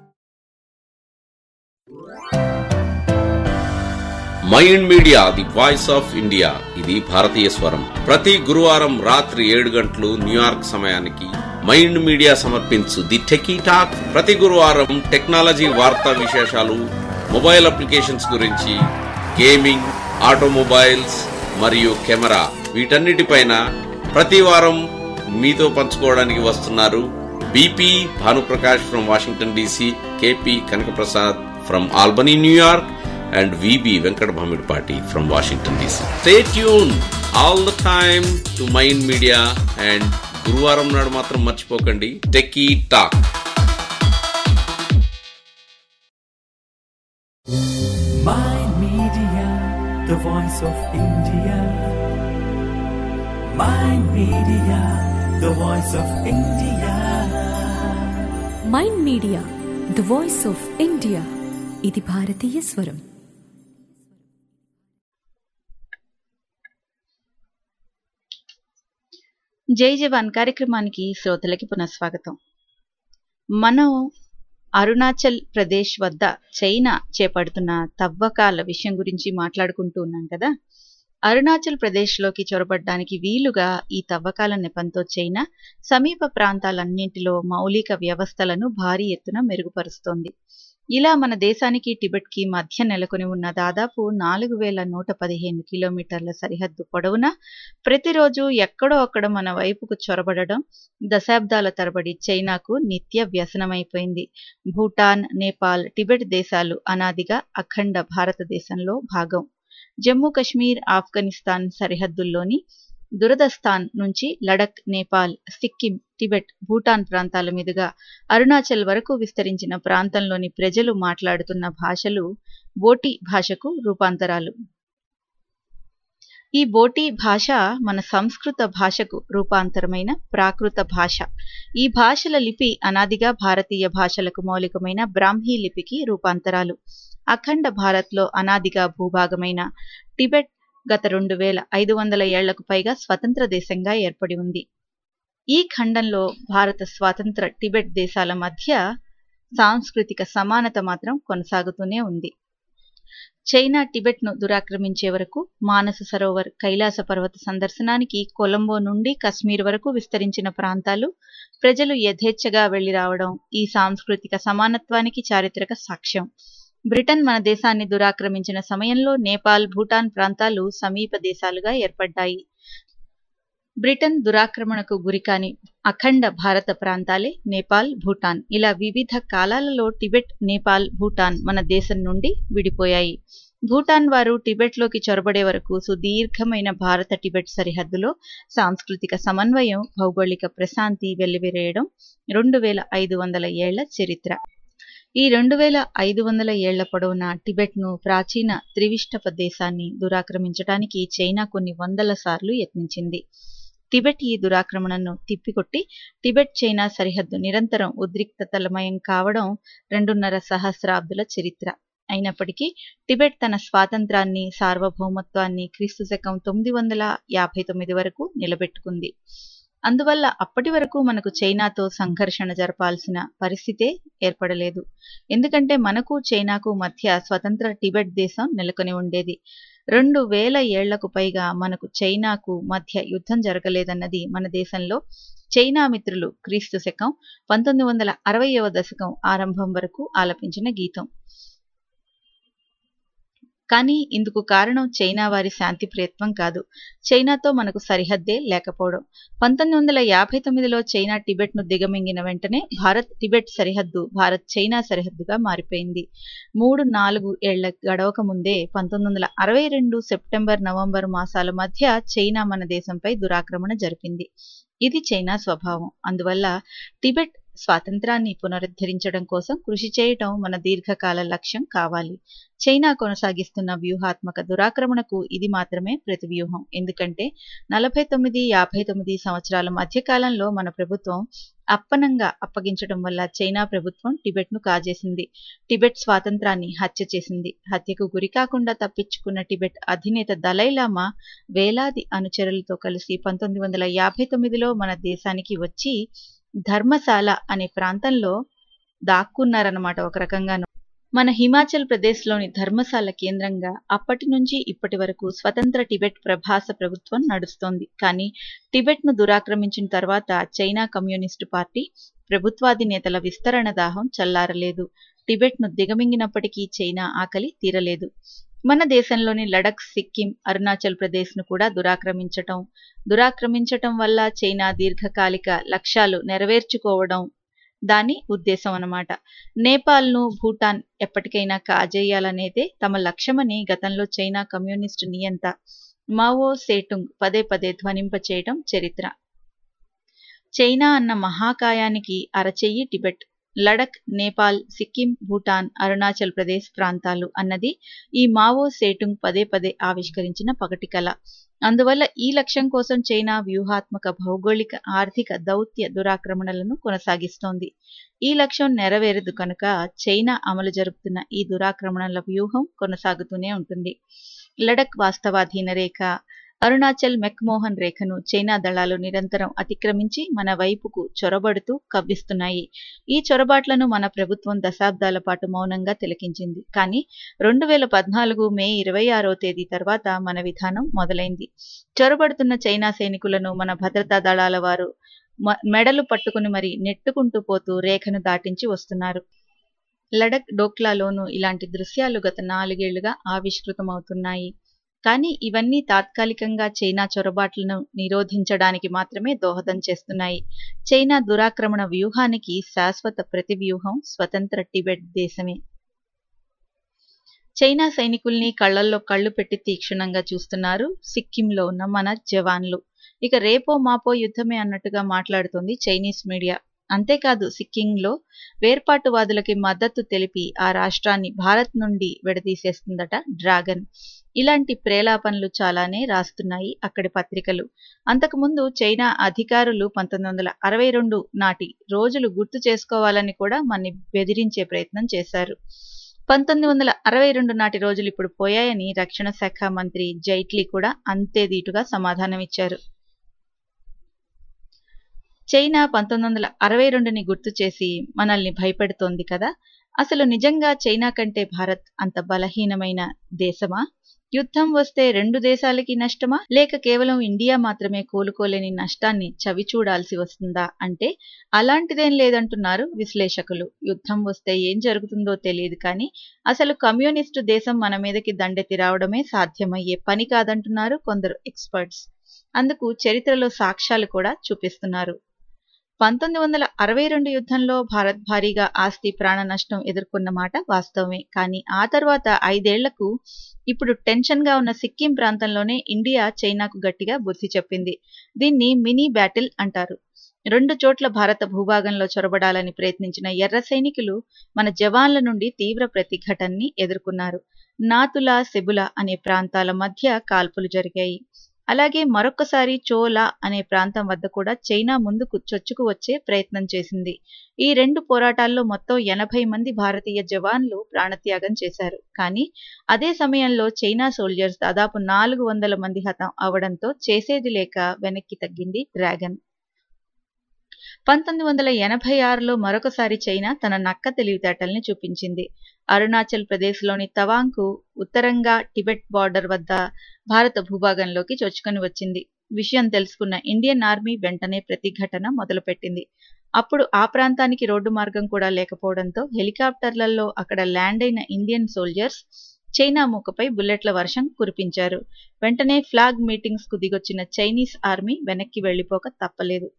Mind media the voice of India ఇది భారతీయ స్వరం ప్రతి గురువారం రాత్రి ఏడు గంటలు న్యూయార్క్ సమయానికి మైండ్ మీడియా సమర్పించు ది టెకీ టాక్ ప్రతి గురువారం టెక్నాలజీ వార్తా విశేషాలు మొబైల్ అప్లికేషన్స్ గురించి గేమింగ్ ఆటోమొబైల్స్ మరియు కెమెరా వీటన్నిటిపైన ప్రతి వారం మీతో పంచుకోవడానికి వస్తున్నారు BP Bhanuprakash from Washington DC KP Kanakaprasad from Albany New York and VB Venkat Bhamidpati from Washington DC. Stay tuned all the time to Mind Media and గురువారం నాడు మాత్రం మర్చిపోకండి techie talk Mind Media, the voice of India. Mind Media, the voice of India. Mind media the voice of India ఇది భారతీయ స్వరం జై జవాన్ కార్యక్రమానికి శ్రోతలకి పునఃస్వాగతం మనం అరుణాచల్ ప్రదేశ్ వద్ద చైనా చేపడుతున్న తవ్వకాల విషయం గురించి మాట్లాడుకుంటూ ఉన్నాం కదా అరుణాచల్ ప్రదేశ్లోకి చొరబడ్డానికి వీలుగా ఈ తవ్వకాల నెపంతో చైనా సమీప ప్రాంతాలన్నింటిలో మౌలిక వ్యవస్థలను భారీ ఎత్తున మెరుగుపరుస్తోంది ఇలా మన దేశానికి టిబెట్కి మధ్య నెలకొని ఉన్న దాదాపు నాలుగు వేల నూట పదిహేను కిలోమీటర్ల సరిహద్దు పొడవునా ప్రతిరోజు ఎక్కడో అక్కడ మన వైపుకు చొరబడడం దశాబ్దాల తరబడి చైనాకు నిత్య వ్యసనమైపోయింది భూటాన్ నేపాల్ టిబెట్ దేశాలు అనాదిగా అఖండ భారతదేశంలో భాగం జమ్మూ కశ్మీర్ ఆఫ్ఘనిస్తాన్ సరిహద్దుల్లోని దురదస్థాన్ నుంచి లడక్ నేపాల్ సిక్కిం టిబెట్ భూటాన్ ప్రాంతాల మీదుగా అరుణాచల్ వరకు విస్తరించిన ప్రాంతంలోని ప్రజలు మాట్లాడుతున్న భాషలు బోటి భాషకు రూపాంతరాలు ఈ బోటి భాష మన సంస్కృత భాషకు రూపాంతరమైన ప్రాకృత భాష ఈ భాషల లిపి అనాదిగా భారతీయ భాషలకు మౌలికమైన బ్రాహ్మీ లిపికి రూపాంతరాలు అఖండ భారత్లో అనాదిగా భూభాగమైన టిబెట్ గత రెండు వేల ఐదు వందల ఏళ్లకు పైగా స్వతంత్ర దేశంగా ఏర్పడి ఉంది ఈ ఖండంలో భారత స్వాతంత్ర టిబెట్ దేశాల మధ్య సాంస్కృతిక సమానత మాత్రం కొనసాగుతూనే ఉంది చైనా టిబెట్ను దురాక్రమించే వరకు మానస సరోవర్ కైలాస పర్వత సందర్శనానికి కొలంబో నుండి కశ్మీర్ వరకు విస్తరించిన ప్రాంతాలు ప్రజలు యథేచ్ఛగా వెళ్లి రావడం ఈ సాంస్కృతిక సమానత్వానికి చారిత్రక సాక్ష్యం బ్రిటన్ మన దేశాన్ని దురాక్రమించిన సమయంలో నేపాల్ భూటాన్ ప్రాంతాలు సమీప దేశాలుగా ఏర్పడ్డాయి బ్రిటన్ దురాక్రమణకు గురికాని అఖండ భారత ప్రాంతాలే నేపాల్ భూటాన్ ఇలా వివిధ కాలాలలో టిబెట్ నేపాల్ భూటాన్ మన దేశం నుండి విడిపోయాయి భూటాన్ వారు టిబెట్లోకి చొరబడే వరకు సుదీర్ఘమైన భారత టిబెట్ సరిహద్దులో సాంస్కృతిక సమన్వయం భౌగోళిక ప్రశాంతి వెల్లివిరేయడం రెండు వేల ఐదు వందల ఏళ్ల చరిత్ర ఈ రెండు వేల ఐదు వందల ఏళ్ల పొడవున టిబెట్ను ప్రాచీన త్రివిష్టప దేశాన్ని దురాక్రమించడానికి చైనా కొన్ని వందల సార్లు యత్నించింది టిబెట్ ఈ దురాక్రమణను తిప్పికొట్టి టిబెట్ చైనా సరిహద్దు నిరంతరం ఉద్రిక్తతలమయం కావడం రెండున్నర సహస్రాబ్దుల చరిత్ర అయినప్పటికీ టిబెట్ తన స్వాతంత్రాన్ని సార్వభౌమత్వాన్ని క్రీస్తు శకం తొమ్మిది వందల యాభై తొమ్మిది వరకు నిలబెట్టుకుంది అందువల్ల అప్పటి వరకు మనకు చైనాతో సంఘర్షణ జరపాల్సిన పరిస్థితే ఏర్పడలేదు ఎందుకంటే మనకు చైనాకు మధ్య స్వతంత్ర టిబెట్ దేశం నెలకొని ఉండేది రెండు వేల ఏళ్లకు పైగా మనకు చైనాకు మధ్య యుద్ధం జరగలేదన్నది మన దేశంలో చైనా మిత్రులు క్రీస్తు శకం పంతొమ్మిది వందల అరవయవ దశకం ఆరంభం వరకు ఆలపించిన గీతం కానీ ఇందుకు కారణం చైనా వారి శాంతి ప్రయత్నం కాదు చైనాతో మనకు సరిహద్దే లేకపోవడం పంతొమ్మిది వందల యాభై తొమ్మిదిలో చైనా టిబెట్ను దిగమింగిన వెంటనే భారత్ టిబెట్ సరిహద్దు భారత్ చైనా సరిహద్దుగా మారిపోయింది మూడు నాలుగు ఏళ్ల గడవక ముందే పంతొమ్మిది వందల అరవై రెండు సెప్టెంబర్ నవంబర్ మాసాల మధ్య చైనా మన దేశంపై దురాక్రమణ జరిపింది ఇది చైనా స్వభావం అందువల్ల టిబెట్ స్వాతంత్రాన్ని పునరుద్ధరించడం కోసం కృషి చేయటం మన దీర్ఘకాల లక్ష్యం కావాలి చైనా కొనసాగిస్తున్న వ్యూహాత్మక దురాక్రమణకు ఇది మాత్రమే ప్రతివ్యూహం ఎందుకంటే నలభై తొమ్మిది యాభై తొమ్మిది సంవత్సరాల మధ్యకాలంలో మన ప్రభుత్వం అప్పనంగా అప్పగించడం వల్ల చైనా ప్రభుత్వం టిబెట్ను కాజేసింది టిబెట్ స్వాతంత్రాన్ని హత్య చేసింది హత్యకు గురి కాకుండా తప్పించుకున్న టిబెట్ అధినేత దలైలామా వేలాది అనుచరులతో కలిసి పంతొమ్మిది వందల యాభై తొమ్మిదిలో మన దేశానికి వచ్చి ధర్మశాల అనే ప్రాంతంలో దాక్కున్నారన్నమాట ఒక రకంగాను మన హిమాచల్ ప్రదేశ్లోని ధర్మశాల కేంద్రంగా అప్పటి నుంచి ఇప్పటి వరకు స్వతంత్ర టిబెట్ ప్రభాస ప్రభుత్వం నడుస్తోంది కానీ టిబెట్ను దురాక్రమించిన తర్వాత చైనా కమ్యూనిస్టు పార్టీ ప్రభుత్వాధినేతల విస్తరణ దాహం చల్లారలేదు టిబెట్ను దిగమింగినప్పటికీ చైనా ఆకలి తీరలేదు మన దేశంలోని లడక్ సిక్కిం అరుణాచల్ ప్రదేశ్ను కూడా దురాక్రమించటం దురాక్రమించటం వల్ల చైనా దీర్ఘకాలిక లక్ష్యాలు నెరవేర్చుకోవడం దాని ఉద్దేశం అన్నమాట నేపాల్ను భూటాన్ ఎప్పటికైనా కాజేయాలనేదే తమ లక్ష్యమని గతంలో చైనా కమ్యూనిస్టు నియంత మావో సేటుంగ్ పదే పదే ధ్వనింపచేయడం చరిత్ర చైనా అన్న మహాకాయానికి అరచెయ్యి టిబెట్ లడక్ నేపాల్ సిక్కిం భూటాన్ అరుణాచల్ ప్రదేశ్ ప్రాంతాలు అన్నది ఈ మావో సేటుంగ్ పదే పదే ఆవిష్కరించిన పగటి కళ అందువల్ల ఈ లక్ష్యం కోసం చైనా వ్యూహాత్మక భౌగోళిక ఆర్థిక దౌత్య దురాక్రమణలను కొనసాగిస్తోంది ఈ లక్ష్యం నెరవేరదు కనుక చైనా అమలు జరుపుతున్న ఈ దురాక్రమణల వ్యూహం కొనసాగుతూనే ఉంటుంది లడక్ వాస్తవాధీన రేఖ అరుణాచల్ మెక్మోహన్ రేఖను చైనా దళాలు నిరంతరం అతిక్రమించి మన వైపుకు చొరబడుతూ కవ్విస్తున్నాయి ఈ చొరబాట్లను మన ప్రభుత్వం దశాబ్దాల పాటు మౌనంగా తిలకించింది కానీ రెండు వేల పద్నాలుగు మే ఇరవై ఆరో తేదీ తర్వాత మన విధానం మొదలైంది చొరబడుతున్న చైనా సైనికులను మన భద్రతా దళాల వారు మెడలు పట్టుకుని మరి నెట్టుకుంటూ పోతూ రేఖను దాటించి వస్తున్నారు లడక్ డోక్లాలోనూ ఇలాంటి దృశ్యాలు గత నాలుగేళ్లుగా ఆవిష్కృతమవుతున్నాయి కానీ ఇవన్నీ తాత్కాలికంగా చైనా చొరబాట్లను నిరోధించడానికి మాత్రమే దోహదం చేస్తున్నాయి చైనా దురాక్రమణ వ్యూహానికి శాశ్వత ప్రతివ్యూహం స్వతంత్ర టిబెట్ దేశమే చైనా సైనికుల్ని కళ్లల్లో కళ్ళు పెట్టి తీక్షణంగా చూస్తున్నారు సిక్కింలో ఉన్న మన జవాన్లు ఇక రేపో మాపో యుద్ధమే అన్నట్టుగా మాట్లాడుతోంది చైనీస్ మీడియా అంతేకాదు సిక్కింలో వేర్పాటువాదులకి మద్దతు తెలిపి ఆ రాష్ట్రాన్ని భారత్ నుండి విడదీసేస్తుందట డ్రాగన్ ఇలాంటి ప్రేలాపనలు చాలానే రాస్తున్నాయి అక్కడి పత్రికలు అంతకుముందు చైనా అధికారులు పంతొమ్మిది వందల అరవై రెండు నాటి రోజులు గుర్తు చేసుకోవాలని కూడా మన్ని బెదిరించే ప్రయత్నం చేశారు పంతొమ్మిది వందల అరవై రెండు నాటి రోజులు ఇప్పుడు పోయాయని రక్షణ శాఖ మంత్రి జైట్లీ కూడా అంతే దీటుగా సమాధానమిచ్చారు చైనా పంతొమ్మిది వందల అరవై రెండుని గుర్తు చేసి మనల్ని భయపెడుతోంది కదా అసలు నిజంగా చైనా కంటే భారత్ అంత బలహీనమైన దేశమా యుద్ధం వస్తే రెండు దేశాలకి నష్టమా లేక కేవలం ఇండియా మాత్రమే కోలుకోలేని నష్టాన్ని చవి చూడాల్సి వస్తుందా అంటే అలాంటిదేం లేదంటున్నారు విశ్లేషకులు యుద్ధం వస్తే ఏం జరుగుతుందో తెలియదు కానీ అసలు కమ్యూనిస్టు దేశం మన మీదకి దండెత్తి రావడమే సాధ్యమయ్యే పని కాదంటున్నారు కొందరు ఎక్స్పర్ట్స్ అందుకు చరిత్రలో సాక్ష్యాలు కూడా చూపిస్తున్నారు పంతొమ్మిది వందల అరవై రెండు యుద్ధంలో భారత్ భారీగా ఆస్తి ప్రాణ నష్టం ఎదుర్కొన్న మాట వాస్తవమే కానీ ఆ తర్వాత ఐదేళ్లకు ఇప్పుడు టెన్షన్ గా ఉన్న సిక్కిం ప్రాంతంలోనే ఇండియా చైనాకు గట్టిగా బుద్ధి చెప్పింది దీన్ని మినీ బ్యాటిల్ అంటారు రెండు చోట్ల భారత భూభాగంలో చొరబడాలని ప్రయత్నించిన ఎర్ర సైనికులు మన జవాన్ల నుండి తీవ్ర ప్రతిఘటనని ఎదుర్కొన్నారు నాతులా సెబులా అనే ప్రాంతాల మధ్య కాల్పులు జరిగాయి అలాగే మరొకసారి చోలా అనే ప్రాంతం వద్ద కూడా చైనా ముందుకు చొచ్చుకు వచ్చే ప్రయత్నం చేసింది ఈ రెండు పోరాటాల్లో మొత్తం ఎనభై మంది భారతీయ జవాన్లు ప్రాణత్యాగం చేశారు కానీ అదే సమయంలో చైనా సోల్జర్స్ దాదాపు నాలుగు వందల మంది హతం అవడంతో చేసేది లేక వెనక్కి తగ్గింది డ్రాగన్ పంతొమ్మిది వందల ఎనభై ఆరులో మరొకసారి చైనా తన నక్క తెలివితేటల్ని చూపించింది అరుణాచల్ ప్రదేశ్లోని తవాంగ్కు ఉత్తరంగా టిబెట్ బార్డర్ వద్ద భారత భూభాగంలోకి చొచ్చుకొని వచ్చింది విషయం తెలుసుకున్న ఇండియన్ ఆర్మీ వెంటనే ప్రతిఘటన మొదలుపెట్టింది అప్పుడు ఆ ప్రాంతానికి రోడ్డు మార్గం కూడా లేకపోవడంతో హెలికాప్టర్లలో అక్కడ ల్యాండ్ అయిన ఇండియన్ సోల్జర్స్ చైనా మూకపై బుల్లెట్ల వర్షం కురిపించారు వెంటనే ఫ్లాగ్ మీటింగ్స్ కు దిగొచ్చిన చైనీస్ ఆర్మీ వెనక్కి వెళ్లిపోక తప్పలేదు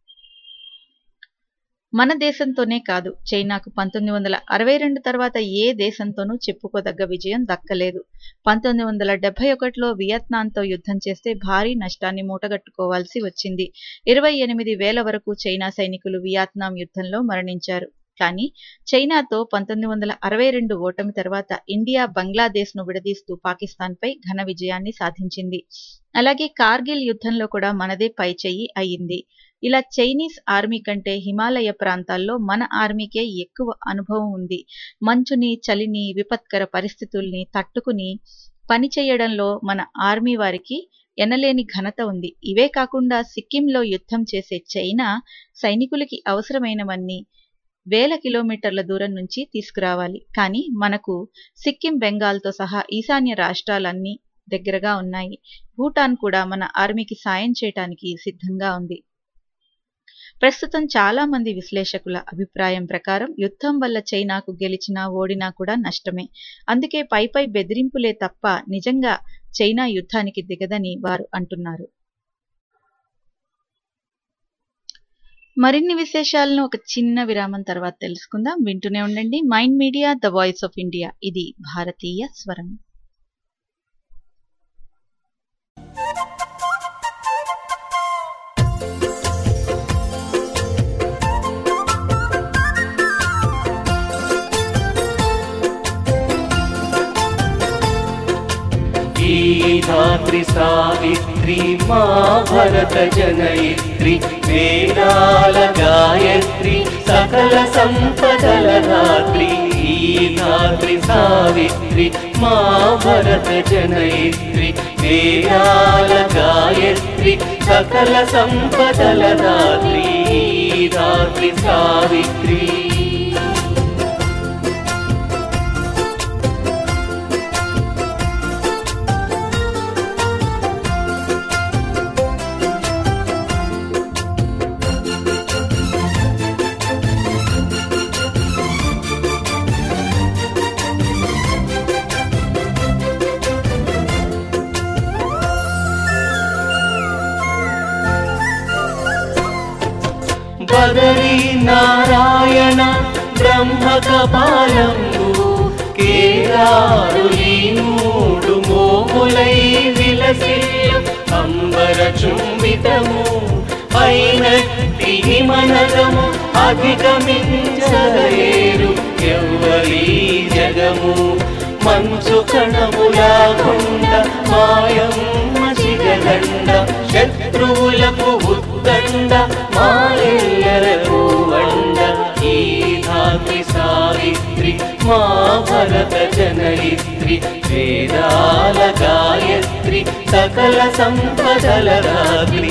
మన దేశంతోనే కాదు చైనాకు పంతొమ్మిది వందల అరవై రెండు తర్వాత ఏ దేశంతోనూ చెప్పుకోదగ్గ విజయం దక్కలేదు పంతొమ్మిది వందల డెబ్బై ఒకటిలో వియత్నాంతో యుద్ధం చేస్తే భారీ నష్టాన్ని మూటగట్టుకోవాల్సి వచ్చింది ఇరవై ఎనిమిది వేల వరకు చైనా సైనికులు వియత్నాం యుద్ధంలో మరణించారు కానీ చైనాతో పంతొమ్మిది వందల అరవై రెండు ఓటమి తర్వాత ఇండియా బంగ్లాదేశ్ ను విడదీస్తూ పాకిస్తాన్పై ఘన విజయాన్ని సాధించింది అలాగే కార్గిల్ యుద్ధంలో కూడా మనదే పైచెయ్యి అయ్యింది ఇలా చైనీస్ ఆర్మీ కంటే హిమాలయ ప్రాంతాల్లో మన ఆర్మీకే ఎక్కువ అనుభవం ఉంది మంచుని చలిని విపత్కర పరిస్థితుల్ని తట్టుకుని పనిచేయడంలో మన ఆర్మీ వారికి ఎనలేని ఘనత ఉంది ఇవే కాకుండా సిక్కింలో యుద్ధం చేసే చైనా సైనికులకి అవసరమైనవన్నీ వేల కిలోమీటర్ల దూరం నుంచి తీసుకురావాలి కానీ మనకు సిక్కిం బెంగాల్తో సహా ఈశాన్య రాష్ట్రాలన్నీ దగ్గరగా ఉన్నాయి భూటాన్ కూడా మన ఆర్మీకి సాయం చేయటానికి సిద్ధంగా ఉంది ప్రస్తుతం చాలా మంది విశ్లేషకుల అభిప్రాయం ప్రకారం యుద్ధం వల్ల చైనాకు గెలిచినా ఓడినా కూడా నష్టమే అందుకే పై పై బెదిరింపులే తప్ప నిజంగా చైనా యుద్ధానికి దిగదని వారు అంటున్నారు మరిన్ని విశేషాలను ఒక చిన్న విరామం తర్వాత తెలుసుకుందాం వింటూనే ఉండండి mind media the voice of India ఇది భారతీయ స్వరం ఈ ధాత్రి సావిత్రి మా భరత జనయిత్రి వేదాల గాయత్రి సకల సంపదల ధాత్రి ఈ ధాత్రి సావిత్రి మా భరత జనయిత్రి వేదాల గాయత్రి సకల సంపదల ధాత్రి ఈ ధాత్రి సావిత్రి బ్రహ్మ కపాలంబు కేరారులి మూడు మోములై విలసిల్లు అంబర చుంబితము పైనట్టి మనగము అధిగమించలేరు ఎవ్వరీ జగము మంచు కణములా కొండ మాయమ్మ చిగదండ శత్రువులకు ఉద్దండ మాయలకు వండ ఈ ధాత్రి సావిత్రి మా భరత జనయిత్రి వేదాల గాయత్రి సకల సంపదల రాత్రి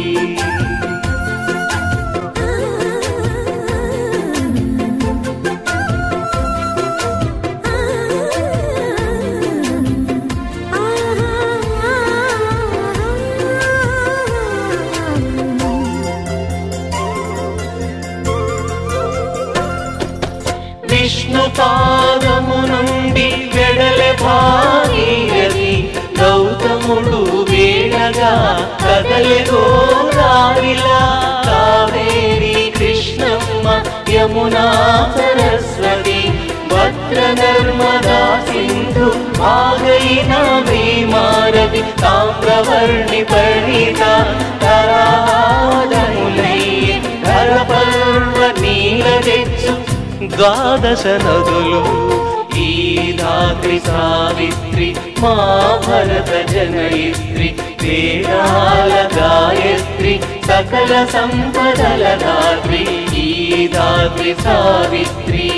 విష్ణు పాదము నుండి వెడలె భాగీరథి గౌతముడు వేళగా కదలె గోదారిలా కావేరి కృష్ణమ్మ యమునా సరస్వతి భద్ర నర్మదా సింధు భాగైన భీమారది తామ్రవర్ణి పరిత తరాదములయ్య ధర పర్వ నీల తెచ్చు ద్వాదశ నదులు ఈ ధాత్రి సావిత్రి మా భరత జనయిత్రి వేదాల గాయత్రి సకల సంపదల ధాత్రి ఈ ధాత్రి సావిత్రి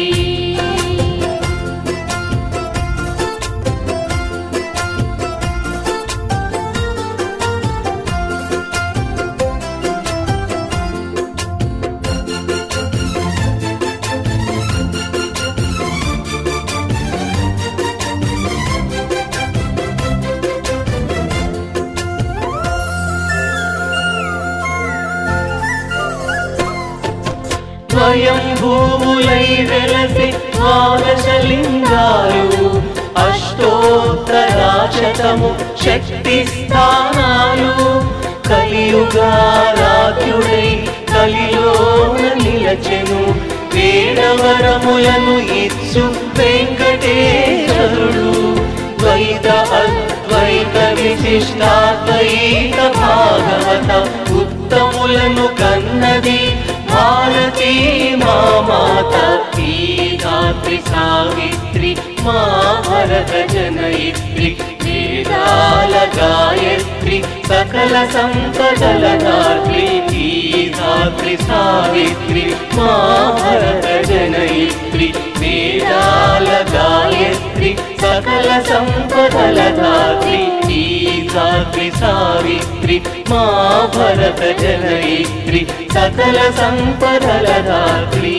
స్వయం భూములై వెలసి ద్వాదశలింగాలు అష్టోత్తరాశతము శక్తి స్థానాలు కలియుగారాధ్యుడై కలిలోన నిలచెను వేడవరములను ఇచ్చు వెంకటేశ్వరుడు ద్వైత అద్వైత విశిష్టాద్వైత భాగవత ఉత్తములను కన్నది భారతీ మా మాత ఈ ధాత్రి సావిత్రి మా భరత జనయిత్రి వేదాల గాయత్రి సకల సంపదల ధాత్రి ఈ ధాత్రి సావిత్రి మా భరత జనయిత్రి వేదాల గాయత్రి సకల సంపదల ధాత్రి ఈ ధాత్రి సావిత్రి మా భరత జనయిత్రి సకల సంపదల ధాత్రి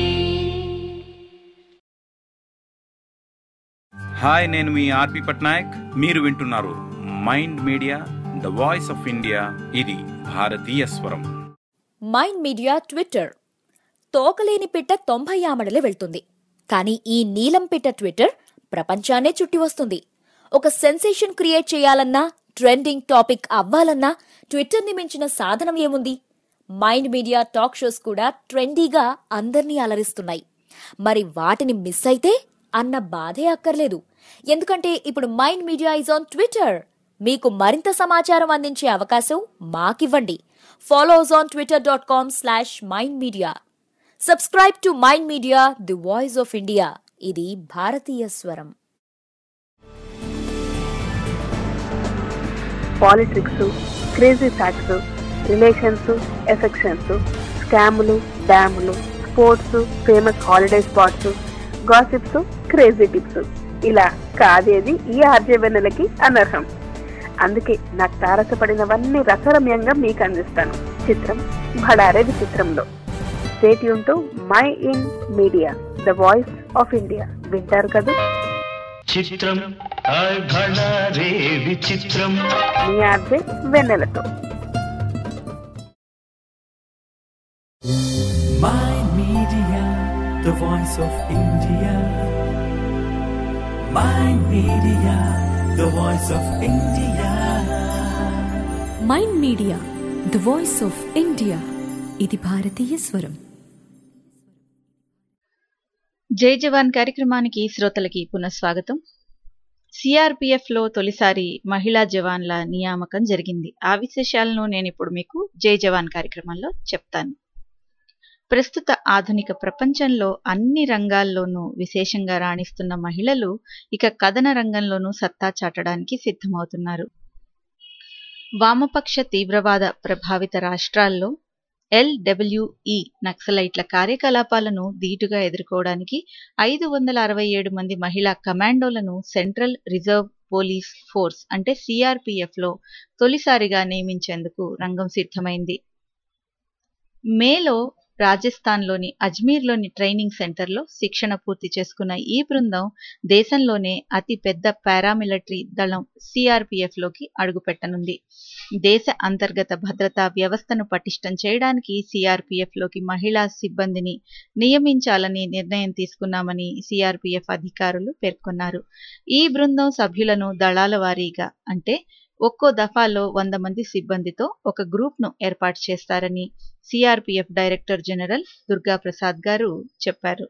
హాయ్ నేను మీ ఆర్పి పట్నాయక్ మీరు వింటున్నారు mind media the voice of India ఇది భారతీయ స్వరం మైండ్ మీడియా ట్విట్టర్ తోకలేని పిట్ట తొంభై ఆమడలే వెళ్తుంది కానీ ఈ నీలం పిట్ట ట్విట్టర్ ప్రపంచాన్నే చుట్టి వస్తుంది ఒక సెన్సేషన్ క్రియేట్ చేయాలన్నా ట్రెండింగ్ టాపిక్ అవ్వాలన్నా ట్విట్టర్ని మించిన సాధనం ఏముంది మైండ్ మీడియా టాక్ షోస్ కూడా ట్రెండీగా అందర్నీ అలరిస్తున్నాయి మరి వాటిని మిస్ అయితే అన్న బాధే అక్కర్లేదు ఎందుకంటే ఇప్పుడు Mind Media is on Twitter మీకు మరింత సమాచారం అందించే అవకాశం మాకివ్వండి follow us on Twitter dot com slash Mind Media subscribe to mind media the voice of India ఇది భారతీయ స్వరం politics crazy facts relations affections స్కాములు డ్యాములు sports famous holiday spots gossips crazy tips ఇలా కాదేది ఈ ఆర్జవెన్నెలకి అనర్హం అందుకే నాకు తారసపడినవన్నీ రసరమ్యంగా మీకు అందిస్తాను చిత్రం భడారే విచిత్రంలో stay tuned to Mind Media the voice of India వింటారు కదా చిత్రం రే విచిత్రం మీ ఆర్జే వెన్నెలతో Mind Media, the voice of India. Mind Media, the voice of India. Mind media the voice of India ఇది భారతీయ స్వరం జై జవాన్ కార్యక్రమానికి శ్రోతలకి పునఃస్వాగతం సిఆర్పిఎఫ్ లో తొలిసారి మహిళా జవాన్ల నియామకం జరిగింది ఆ విశేషాలను నేను ఇప్పుడు మీకు జై జవాన్ కార్యక్రమంలో చెప్తాను ప్రస్తుత ఆధునిక ప్రపంచంలో అన్ని రంగాల్లోనూ విశేషంగా రాణిస్తున్న మహిళలు ఇక కథన రంగంలోనూ సత్తా చాటడానికి సిద్ధమవుతున్నారు వామపక్ష తీవ్రవాద ప్రభావిత రాష్ట్రాల్లో ఎల్డబ్ల్యూఈ నక్సలైట్ల కార్యకలాపాలను ధీటుగా ఎదుర్కోవడానికి ఐదు వందల అరవై ఏడు మంది మహిళా కమాండోలను సెంట్రల్ రిజర్వ్ పోలీస్ ఫోర్స్ అంటే సిఆర్పిఎఫ్లో తొలిసారిగా నియమించేందుకు రంగం సిద్ధమైంది మేలో రాజస్థాన్లోని అజ్మీర్లోని ట్రైనింగ్ సెంటర్లో శిక్షణ పూర్తి చేసుకున్న ఈ బృందం దేశంలోనే అతి పెద్ద పారామిలిటరీ దళం సిఆర్పిఎఫ్లోకి అడుగుపెట్టనుంది దేశ అంతర్గత భద్రతా వ్యవస్థను పటిష్టం చేయడానికి సిఆర్పిఎఫ్లోకి మహిళా సిబ్బందిని నియమించాలని నిర్ణయం తీసుకున్నామని సిఆర్పిఎఫ్ అధికారులు పేర్కొన్నారు ఈ బృందం సభ్యులను దళాల వారీగా అంటే ఒక్కో దఫాలో వంద మంది సిబ్బందితో ఒక గ్రూప్ను ఏర్పాటు చేస్తారని CRPF director general Durga Prasad గారు చెప్పారు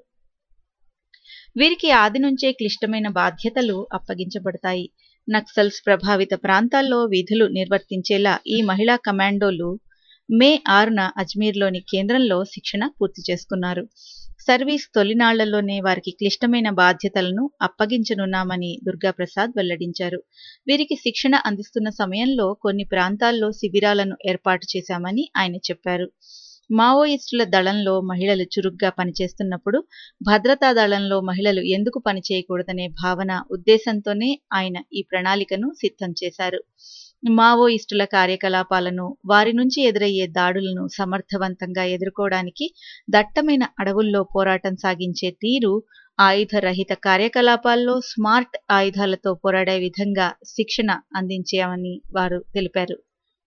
వీరికి ఆది నుంచే క్లిష్టమైన బాధ్యతలు అప్పగించబడతాయి నక్సల్స్ ప్రభావిత ప్రాంతాల్లో విధులు నిర్వర్తించేలా ఈ మహిళా కమాండోలు మే ఆరున అజ్మీర్లోని కేంద్రంలో శిక్షణ పూర్తి చేసుకున్నారు సర్వీస్ తొలినాళ్లలోనే వారికి క్లిష్టమైన బాధ్యతలను అప్పగించనున్నామని దుర్గాప్రసాద్ వెల్లడించారు వీరికి శిక్షణ అందిస్తున్న సమయంలో కొన్ని ప్రాంతాల్లో శిబిరాలను ఏర్పాటు చేశామని ఆయన చెప్పారు మావోయిస్టుల దళంలో మహిళలు చురుగ్గా పనిచేస్తున్నప్పుడు భద్రతా దళంలో మహిళలు ఎందుకు పనిచేయకూడదనే భావన ఉద్దేశంతోనే ఆయన ఈ ప్రణాళికను సిద్ధం చేశారు మావోయిస్టుల కార్యకలాపాలను వారి నుంచి ఎదురయ్యే దాడులను సమర్థవంతంగా ఎదుర్కోవడానికి దట్టమైన అడవుల్లో పోరాటం సాగించే తీరు ఆయుధ రహిత కార్యకలాపాల్లో స్మార్ట్ ఆయుధాలతో పోరాడే విధంగా శిక్షణ అందించామని వారు తెలిపారు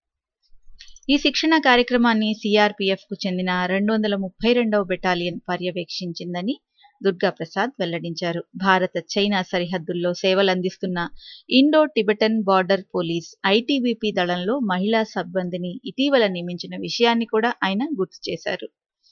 ఈ శిక్షణ కార్యక్రమాన్ని సిఆర్పిఎఫ్ కు చెందిన రెండు వందల ముప్పై రెండవ బెటాలియన్ పర్యవేక్షించిందని దుర్గా ప్రసాద్ వెల్లడించారు భారత చైనా సరిహద్దుల్లో సేవలందిస్తున్న Indo Tibetan border police ITBP దళంలో మహిళా సిబ్బందిని ఇటీవల నియమించిన విషయాన్ని కూడా ఆయన గుర్తు చేశారు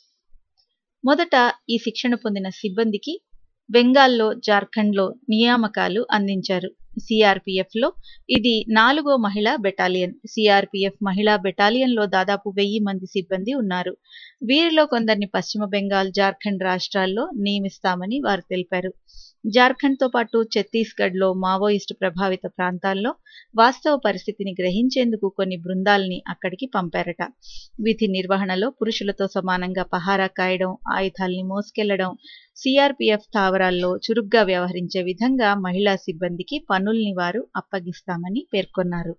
మొదట ఈ శిక్షణ పొందిన సిబ్బందికి బెంగాల్లో జార్ఖండ్లో నియామకాలు అందించారు సిఆర్పిఎఫ్ లో ఇది నాలుగో మహిళా బెటాలియన్ సిఆర్పిఎఫ్ మహిళా బెటాలియన్లో దాదాపు వెయ్యి మంది సిబ్బంది ఉన్నారు వీరిలో కొందరిని పశ్చిమ బెంగాల్ జార్ఖండ్ రాష్ట్రాల్లో నియమిస్తామని వారు తెలిపారు జార్ఖండ్తో పాటు ఛత్తీస్గఢ్లో మావోయిస్టు ప్రభావిత ప్రాంతాల్లో వాస్తవ పరిస్థితిని గ్రహించేందుకు కొన్ని బృందాల్ని అక్కడికి పంపారట విధి నిర్వహణలో పురుషులతో సమానంగా పహారా కాయడం ఆయుధాల్ని మోసుకెళ్లడం సిఆర్పిఎఫ్ స్థావరాల్లో చురుగ్గా వ్యవహరించే విధంగా మహిళా సిబ్బందికి పనుల్ని వారు అప్పగిస్తామని పేర్కొన్నారు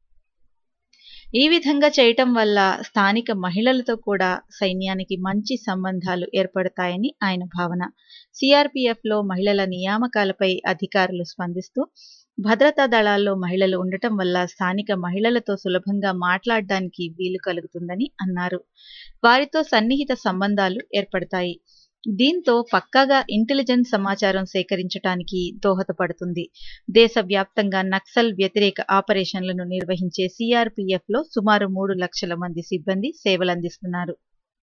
ఈ విధంగా చేయటం వల్ల స్థానిక మహిళలతో కూడా సైన్యానికి మంచి సంబంధాలు ఏర్పడతాయని ఆయన భావన సిఆర్పిఎఫ్లో మహిళల నియామకాలపై అధికారులు స్పందిస్తూ భద్రతా దళాల్లో మహిళలు ఉండటం వల్ల స్థానిక మహిళలతో సులభంగా మాట్లాడడానికి వీలు కలుగుతుందని అన్నారు వారితో సన్నిహిత సంబంధాలు ఏర్పడతాయి దీంతో పక్కాగా ఇంటెలిజెన్స్ సమాచారం సేకరించడానికి దోహదపడుతుంది దేశవ్యాప్తంగా నక్సల్ వ్యతిరేక ఆపరేషన్లను నిర్వహించే సిఆర్పిఎఫ్ లో సుమారు మూడు లక్షల మంది సిబ్బంది సేవలందిస్తున్నారు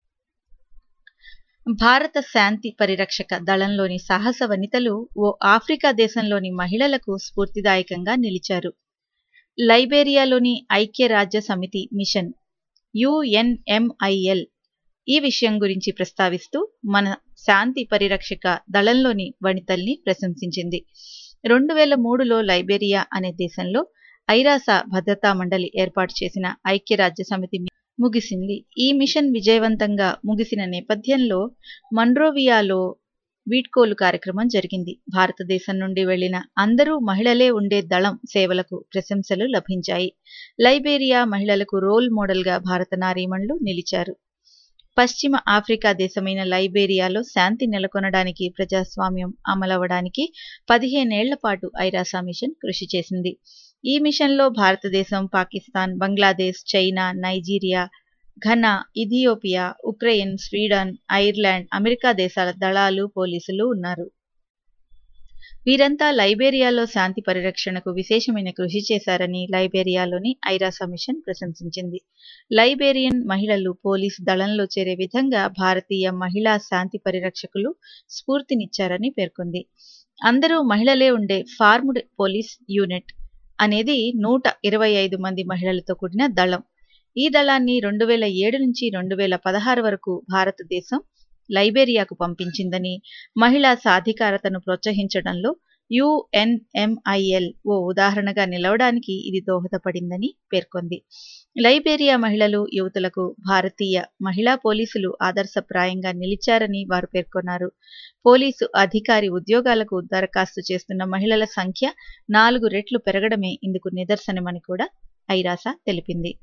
భారత శాంతి పరిరక్షక దళంలోని సాహస వనితలు ఓ ఆఫ్రికా దేశంలోని మహిళలకు స్ఫూర్తిదాయకంగా నిలిచారు లైబేరియాలోని ఐక్యరాజ్య సమితి మిషన్ యుఎన్ఎంఐఎల్ ఈ విషయం గురించి ప్రస్తావిస్తూ మన శాంతి పరిరక్షక దళంలోని వనితల్ని ప్రశంసించింది రెండు వేల మూడులో లైబేరియా అనే దేశంలో ఐరాస భద్రతా మండలి ఏర్పాటు చేసిన ఐక్యరాజ్య సమితి ముగిసింది ఈ మిషన్ విజయవంతంగా ముగిసిన నేపథ్యంలో మండ్రోవియాలో వీడ్కోలు కార్యక్రమం జరిగింది భారతదేశం నుండి వెళ్లిన అందరూ మహిళలే ఉండే దళం సేవలకు ప్రశంసలు లభించాయి లైబేరియా మహిళలకు రోల్ మోడల్గా భారత నారీమణులు నిలిచారు పశ్చిమ ఆఫ్రికా దేశమైన లైబేరియాలో శాంతి నెలకొనడానికి ప్రజాస్వామ్యం అమలవడానికి పదిహేనేళ్ల పాటు ఐరాసా మిషన్ కృషి చేసింది ఈ మిషన్లో భారతదేశం Pakistan Bangladesh China Nigeria Ghana Ethiopia Ukraine Sweden Ireland America దేశాల దళాలు పోలీసులు ఉన్నారు వీరంతా లైబేరియాలో శాంతి పరిరక్షణకు విశేషమైన కృషి చేశారని లైబేరియాలోని ఐరాస మిషన్ ప్రశంసించింది లైబేరియన్ మహిళలు పోలీస్ దళంలో చేరే విధంగా భారతీయ మహిళా శాంతి పరిరక్షకులు స్ఫూర్తినిచ్చారని పేర్కొంది అందరూ మహిళలే ఉండే ఫార్మ్డ్ పోలీస్ యూనిట్ అనేది నూట ఇరవై ఐదు మంది మహిళలతో కూడిన దళం ఈ దళాన్ని రెండు వేల ఏడు నుంచి రెండు వేల పదహారు వరకు భారతదేశం లైబేరియాకు పంపించిందని మహిళా సాధికారతను ప్రోత్సహించడంలో యుఎన్ఎంఐఎల్ ఓ ఉదాహరణగా నిలవడానికి ఇది దోహదపడిందని పేర్కొంది లైబేరియా మహిళలు యువతులకు భారతీయ మహిళా పోలీసులు ఆదర్శప్రాయంగా నిలిచారని వారు పేర్కొన్నారు పోలీసు అధికారి ఉద్యోగాలకు దరఖాస్తు చేస్తున్న మహిళల సంఖ్య నాలుగు రెట్లు పెరగడమే ఇందుకు నిదర్శనమని కూడా ఐరాస తెలిపింది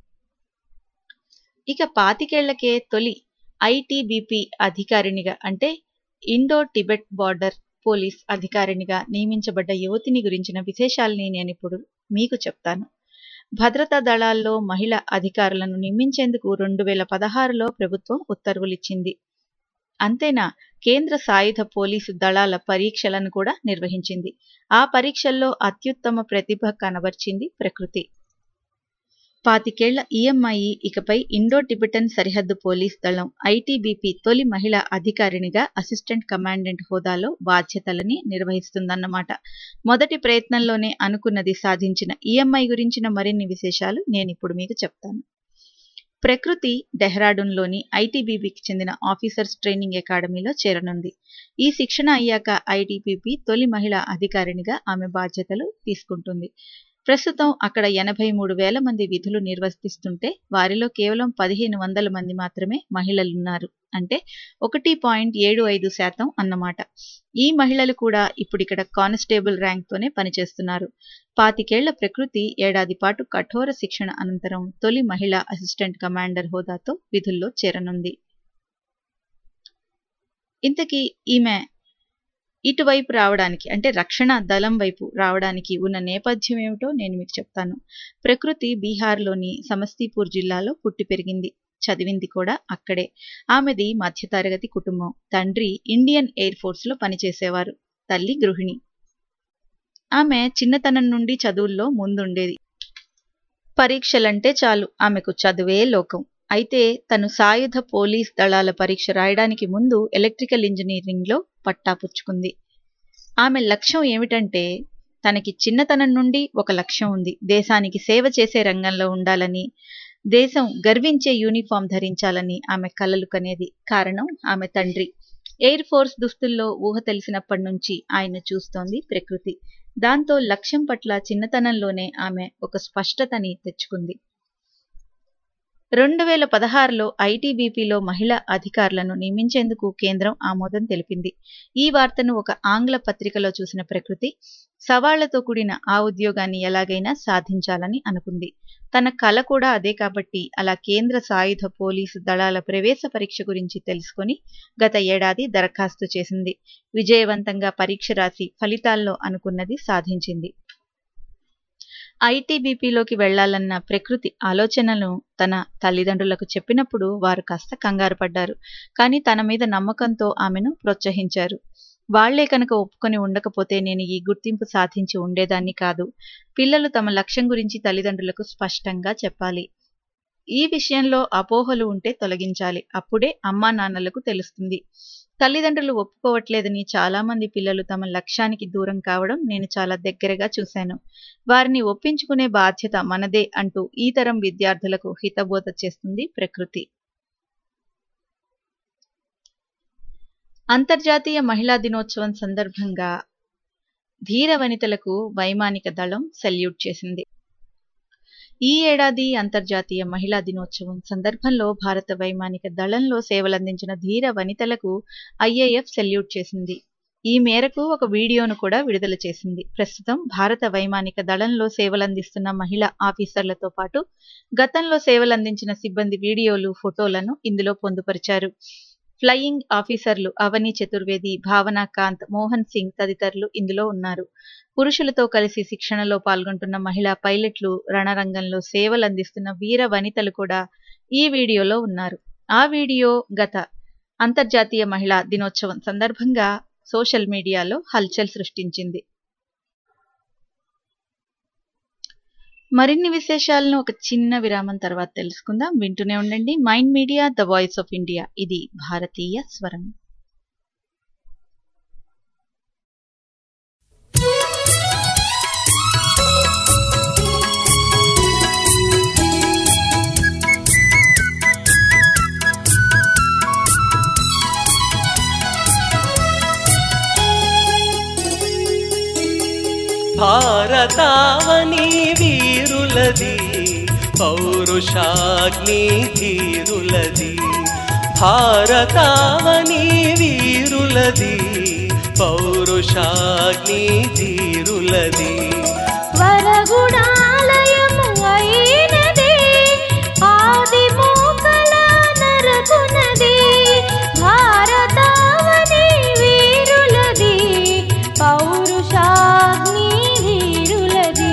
ఇక పాతికేళ్లకే తొలి ఐటీబీపీ అధికారినిగా అంటే ఇండో టిబెట్ బార్డర్ పోలీస్ అధికారినిగా నియమించబడ్డ యువతిని గురించిన విశేషాల్ని నేను ఇప్పుడు మీకు చెప్తాను భద్రతా దళాల్లో మహిళ అధికారులను నియమించేందుకు రెండు వేల పదహారులో ప్రభుత్వం ఉత్తర్వులిచ్చింది అంతేనా కేంద్ర సాయుధ పోలీసు దళాల పరీక్షలను కూడా నిర్వహించింది ఆ పరీక్షల్లో అత్యుత్తమ ప్రతిభ కనబర్చింది ప్రకృతి పాతికేళ్ల ఈఎంఐ ఇకపై ఇండో టిబెటన్ సరిహద్దు పోలీస్ దళం ఐటీబీపీ తొలి మహిళా అధికారినిగా అసిస్టెంట్ కమాండెంట్ హోదాలో బాధ్యతలని నిర్వహిస్తుందన్నమాట మొదటి ప్రయత్నంలోనే అనుకున్నది సాధించిన ఈఎంఐ గురించిన మరిన్ని విశేషాలు నేను ఇప్పుడు మీకు చెప్తాను ప్రకృతి డెహ్రాడూన్లోని ఐటీబీబీకి చెందిన ఆఫీసర్స్ ట్రైనింగ్ అకాడమీలో చేరనుంది ఈ శిక్షణ అయ్యాక ఐటీబీపీ తొలి మహిళా అధికారినిగా ఆమె బాధ్యతలు తీసుకుంటుంది ప్రస్తుతం అక్కడ ఎనభై మూడు వేల మంది విధులు నిర్వర్తిస్తుంటే వారిలో కేవలం పదిహేను వందల మంది మాత్రమే మహిళలున్నారు అంటే ఒకటి పాయింట్ ఏడు ఐదు శాతం అన్నమాట ఈ మహిళలు కూడా ఇప్పుడిక్కడ కానిస్టేబుల్ ర్యాంక్తోనే పనిచేస్తున్నారు పాతికేళ్ల ప్రకృతి ఏడాది పాటు కఠోర శిక్షణ అనంతరం తొలి మహిళా అసిస్టెంట్ కమాండర్ హోదాతో విధుల్లో చేరనుంది ఇంతకీ ఈమె ఇటువైపు రావడానికి అంటే రక్షణ దళం వైపు రావడానికి ఉన్న నేపథ్యం ఏమిటో నేను మీకు చెప్తాను ప్రకృతి బీహార్లోని సమస్తీపూర్ జిల్లాలో పుట్టి పెరిగింది చదివింది కూడా అక్కడే ఆమెది మధ్యతరగతి కుటుంబం తండ్రి ఇండియన్ ఎయిర్ ఫోర్స్లో పనిచేసేవారు తల్లి గృహిణి ఆమె చిన్నతనం నుండి చదువుల్లో ముందుండేది పరీక్షలంటే చాలు ఆమెకు చదువే లోకం అయితే తను సాయుధ పోలీస్ దళాల పరీక్ష రాయడానికి ముందు ఎలక్ట్రికల్ ఇంజనీరింగ్లో పట్టా పుచ్చుకుంది ఆమె లక్ష్యం ఏమిటంటే తనకి చిన్నతనం నుండి ఒక లక్ష్యం ఉంది దేశానికి సేవ చేసే రంగంలో ఉండాలని దేశం గర్వించే యూనిఫామ్ ధరించాలని ఆమె కలలు కనేది కారణం ఆమె తండ్రి ఎయిర్ ఫోర్స్ దుస్తుల్లో ఊహ తెలిసినప్పటి నుంచి ఆయన చూస్తోంది ప్రకృతి దాంతో లక్ష్యం పట్ల చిన్నతనంలోనే ఆమె ఒక స్పష్టతని తెచ్చుకుంది రెండు వేల పదహారులో ఐటీబీపీలో మహిళా అధికారులను నియమించేందుకు కేంద్రం ఆమోదం తెలిపింది ఈ వార్తను ఒక ఆంగ్ల పత్రికలో చూసిన ప్రకృతి సవాళ్లతో కూడిన ఆ ఉద్యోగాన్ని ఎలాగైనా సాధించాలని అనుకుంది తన కల కూడా అదే కాబట్టి అలా కేంద్ర సాయుధ పోలీసు దళాల ప్రవేశ పరీక్ష గురించి తెలుసుకొని గత ఏడాది దరఖాస్తు చేసింది విజయవంతంగా పరీక్ష రాసి ఫలితాల్లో అనుకున్నది సాధించింది ఐటీబీపీలోకి వెళ్లాలన్న ప్రకృతి ఆలోచనను తన తల్లిదండ్రులకు చెప్పినప్పుడు వారు కాస్త కంగారు పడ్డారు కానీ తన మీద నమ్మకంతో ఆమెను ప్రోత్సహించారు వాళ్లే కనుక ఒప్పుకొని ఉండకపోతే నేను ఈ గుర్తింపు సాధించి ఉండేదాన్ని కాదు పిల్లలు తమ లక్ష్యం గురించి తల్లిదండ్రులకు స్పష్టంగా చెప్పాలి ఈ విషయంలో అపోహలు ఉంటే తొలగించాలి అప్పుడే అమ్మా నాన్నలకు తెలుస్తుంది తల్లిదండ్రులు ఒప్పుకోవట్లేదని చాలా మంది పిల్లలు తమ లక్ష్యానికి దూరం కావడం నేను చాలా దగ్గరగా చూశాను వారిని ఒప్పించుకునే బాధ్యత మనదే అంటూ ఈ తరం విద్యార్థులకు హితబోధ చేస్తుంది ప్రకృతి అంతర్జాతీయ మహిళా దినోత్సవం సందర్భంగా ధీర వనితలకు వైమానిక దళం సెల్యూట్ చేసింది ఈ ఏడాది అంతర్జాతీయ మహిళా దినోత్సవం సందర్భంలో భారత వైమానిక దళంలో సేవలందించిన ధీర వనితలకు ఐఏఎఫ్ సెల్యూట్ చేసింది ఈ మేరకు ఒక వీడియోను కూడా విడుదల చేసింది ప్రస్తుతం భారత వైమానిక దళంలో సేవలందిస్తున్న మహిళా ఆఫీసర్లతో పాటు గతంలో సేవలందించిన సిబ్బంది వీడియోలు ఫోటోలను ఇందులో పొందుపరిచారు ఫ్లయింగ్ ఆఫీసర్లు అవని చతుర్వేది భావనా కాంత్ మోహన్ సింగ్ తదితరులు ఇందులో ఉన్నారు పురుషులతో కలిసి శిక్షణలో పాల్గొంటున్న మహిళా పైలట్లు రణరంగంలో సేవలందిస్తున్న వీర వనితలు కూడా ఈ వీడియోలో ఉన్నారు ఆ వీడియో గత అంతర్జాతీయ మహిళా దినోత్సవం సందర్భంగా సోషల్ మీడియాలో హల్చల్ సృష్టించింది మరిన్ని విశేషాలను ఒక చిన్న విరామం తర్వాత తెలుసుకుందాం వింటూనే ఉండండి mind media the voice of India ఇది భారతీయ స్వరం భారతావని వీరులది పౌరుషాగ్ని ధీరులది భారతావని వీరులది పౌరుషాగ్ని ధీరులది వరగుణాలయము అయినది ఆది మూకల నరకునది భారతావని వీరులది పౌరుషాగ్ని ధీరులది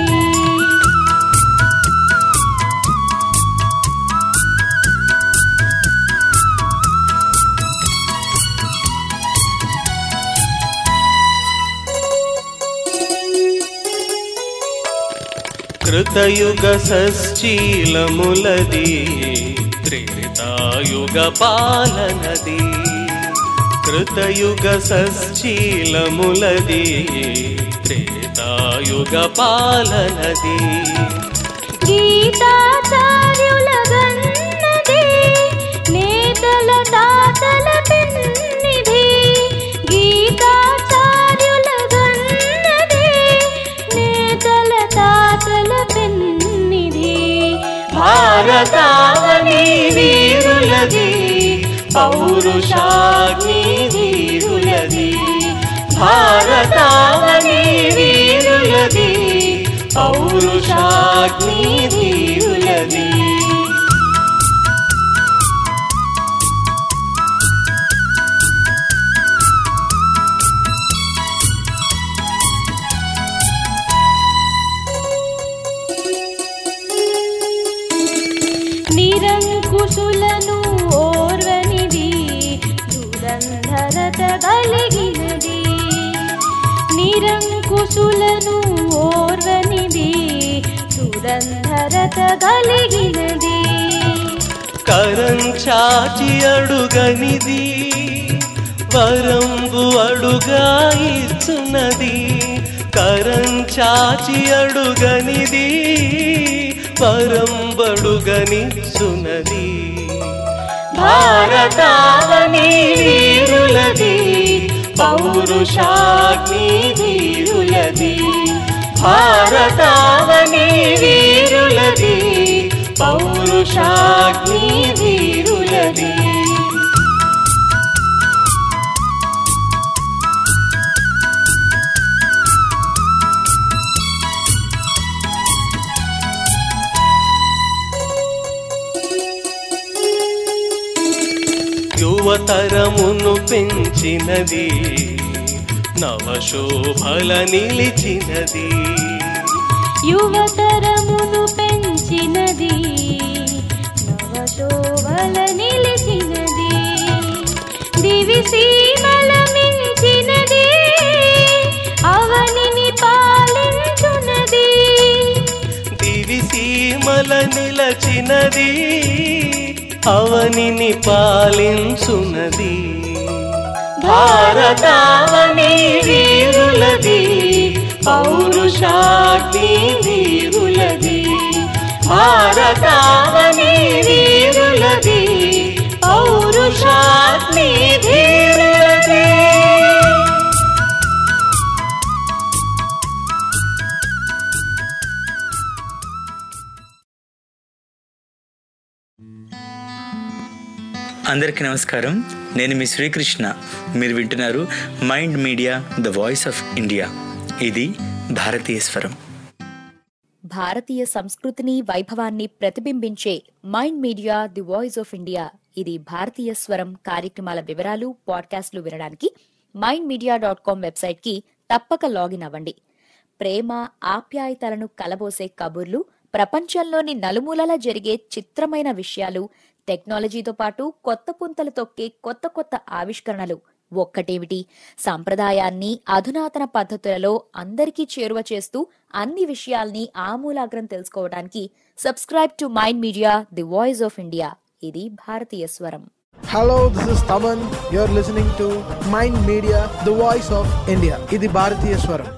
కృతయుగ సశ్చీలములది త్రేతాయుగ పాలనది కృతయుగ సశ్చీలములది త్రేతాయుగ పాలనది గీతాచార్యుల గన్నది నేతల తాతల పెన్నిధి గీతాచార్యుల గన్నది నేతల తాతల పెన్నిధి భారతావని వీరులది పౌరుషాగ్ని వీరులది భారతావని వీరులది పౌరుషాగ్ని వీరులది నిరంకుశులను ఓర్వనిది దురంధరత కలిగినది నిరంకుశులను ఓర్వనిది దురంధరత కలిగినది కరం చాచి అడుగనిది వరంబు అడుగా ఇచ్చున్నది కరం చాచి అడుగనిది వరంబడుగని సునది భారతావని వీరులది పౌరుషాగ్ని వీరులది భారతావని వీరులది పౌరుషాగ్ని వీరులది యువతరమును పెంచినది నవశోభల నిలిచినది యువతరమును పెంచినది నవశోభల నిలిచినది దివి సీమల మించినది అవనిని పాలించునది దివి సీమల నిలచినది అవనిని పాలించునది భారతావని వీరులది పౌరుషాగ్ని వీరులది భారతావని వీరులది పౌరుషాగ్ని వీరులది అందరికీ నమస్కారం నేను మీ శ్రీకృష్ణ మీరు వింటున్నారు mind media the voice of India ఇది భారతీయ స్వరం భారతీయ సంస్కృతిని వైభవాన్ని ప్రతిబింబించే mind media the voice of India ఇది భారతీయ స్వరం కార్యక్రమాల వివరాలు పాడ్కాస్ట్లు వినడానికి మైండ్ మీడియా డాట్ కామ్ వెబ్సైట్కి తప్పక లాగిన్ అవ్వండి ప్రేమ ఆప్యాయతలను కలబోసే కబుర్లు ప్రపంచంలోని నలుమూలలా జరిగే చిత్రమైన విషయాలు టెక్నాలజీతో పాటు కొత్త పుంతలు తొక్కే కొత్త కొత్త ఆవిష్కరణలు ఒక్కటేమిటి సంప్రదాయాన్ని అధునాతన పద్ధతులలో అందరికీ చేరువ చేస్తూ అన్ని విషయాల్ని ఆమూలాగ్రం తెలుసుకోవడానికి subscribe to mind media the voice of India ఇది భారతీయ స్వరం Hello, this is Taman. You're listening to Mind Media, the voice of India. ఇది భారతీయ స్వరం